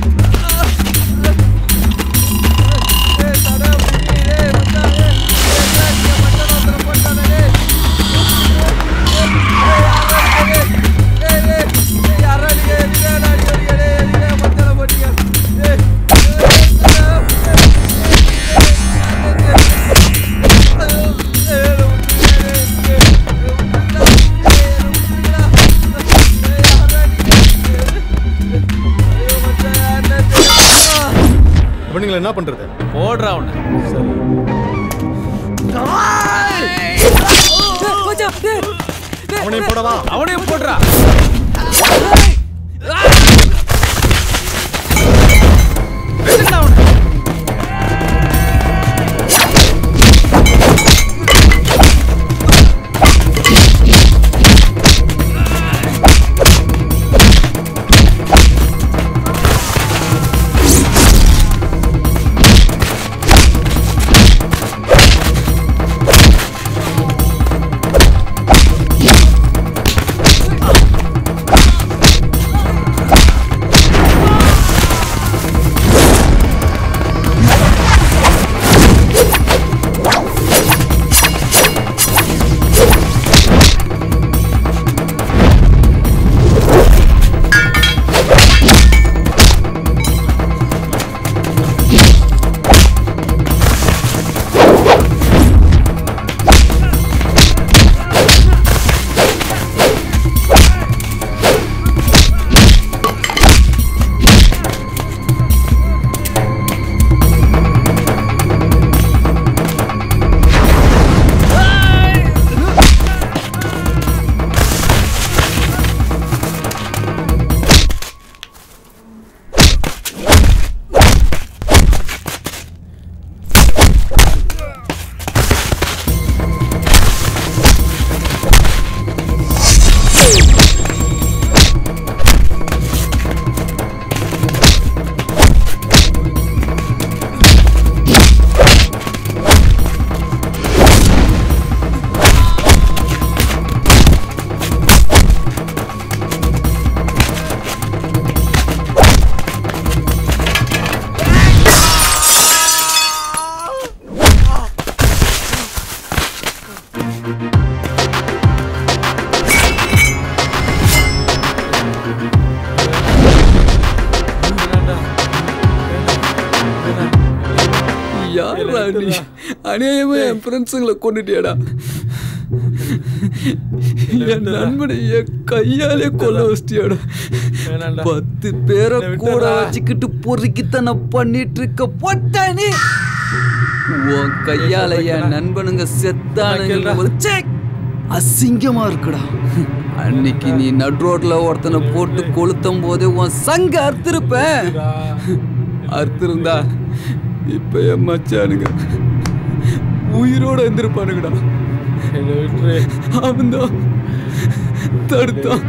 இப்போ நீங்கள் என்ன பண்ணுறது போடுறா உன்னை அவனையும் போடவா அவனையும் போடுறா யாரா நீ அநியாயமா என் ஃப்ரெண்ட்ஸுங்களை கொண்டுட்டியாடா என் நண்பனை என் கையாலே கொல்ல வச்சிட்டியாடா பத்து பேரை கூட வச்சுக்கிட்டு பொறுக்கித்தனை பண்ணிட்டு இருக்க போட்டா நீ உன் கையால என் நண்பனுங்க செத்தானுங்க போது, ச்சே, அசிங்கமா இருக்குடா அன்னைக்கு நீ நட் ரோட்ல ஒருத்தனை போட்டு கொளுத்தும் போதே உன் சங்க அறுத்திருப்பேன் அறுத்திருந்தா இப்ப என் மச்சானுங்க உயிரோட இருந்திருப்பானுங்கடா அவன்தான் தடுத்தான்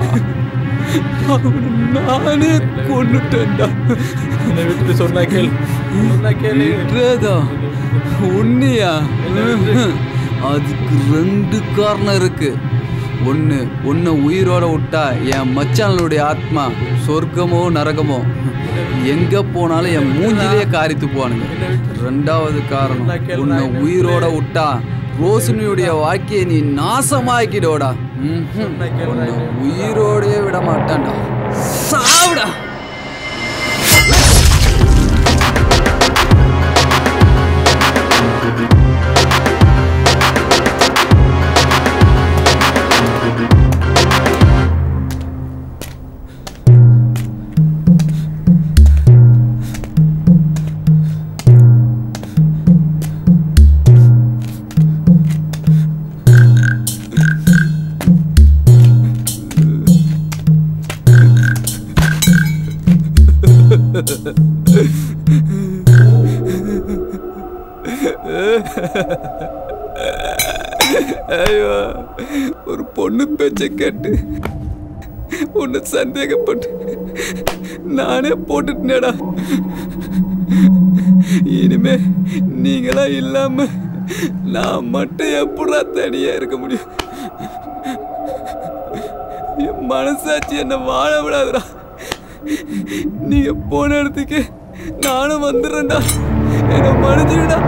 அவனை நானே கொண்டுட்டேன்டா என்னை விட்டு சொன்னா கேள் சொன்னா கேளு விட்டுறதா உன்னையா அதுக்கு ரெண்டு காரணம் இருக்கு ஒன்று ஒன்று உயிரோட விட்டா என் மச்சானுடைய ஆத்மா சொர்க்கமோ நரகமோ எங்க போனாலும் என் மூஞ்சிலேயே காரித்து போவானுங்க ரெண்டாவது காரணம் உன்னை உயிரோட விட்டா ரோஷினியுடைய வாழ்க்கையை நீ நாசமாக்கிடோடா ம்ஹும். உன்னை உயிரோடயே விட மாட்டான்டா சாவுடா ஐயோ ஒரு பொண்ணு பேச்சை கேட்டு உன்னை சந்தேகப்பட்டு நானே போட்டுட்டேடா இனிமே நீங்களா இல்லாம நான் மட்டும் எப்படா தனியா இருக்க முடியும் என் மனசாட்சி என்ன வாழ விடாதுடா நீங்க போன இடத்துக்கு நானும் வந்துடுறேன்டா என்ன மன்னிச்சிடுடா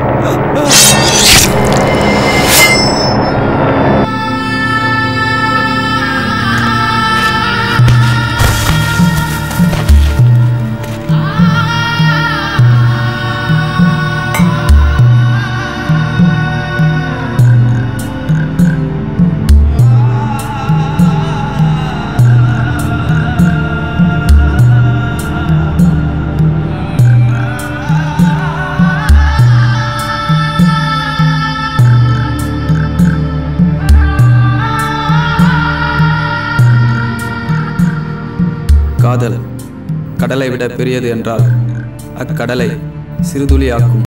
காதல் கடலை விட பெரியது என்றால் அக்கடலை சிறுதுளியாக்கும்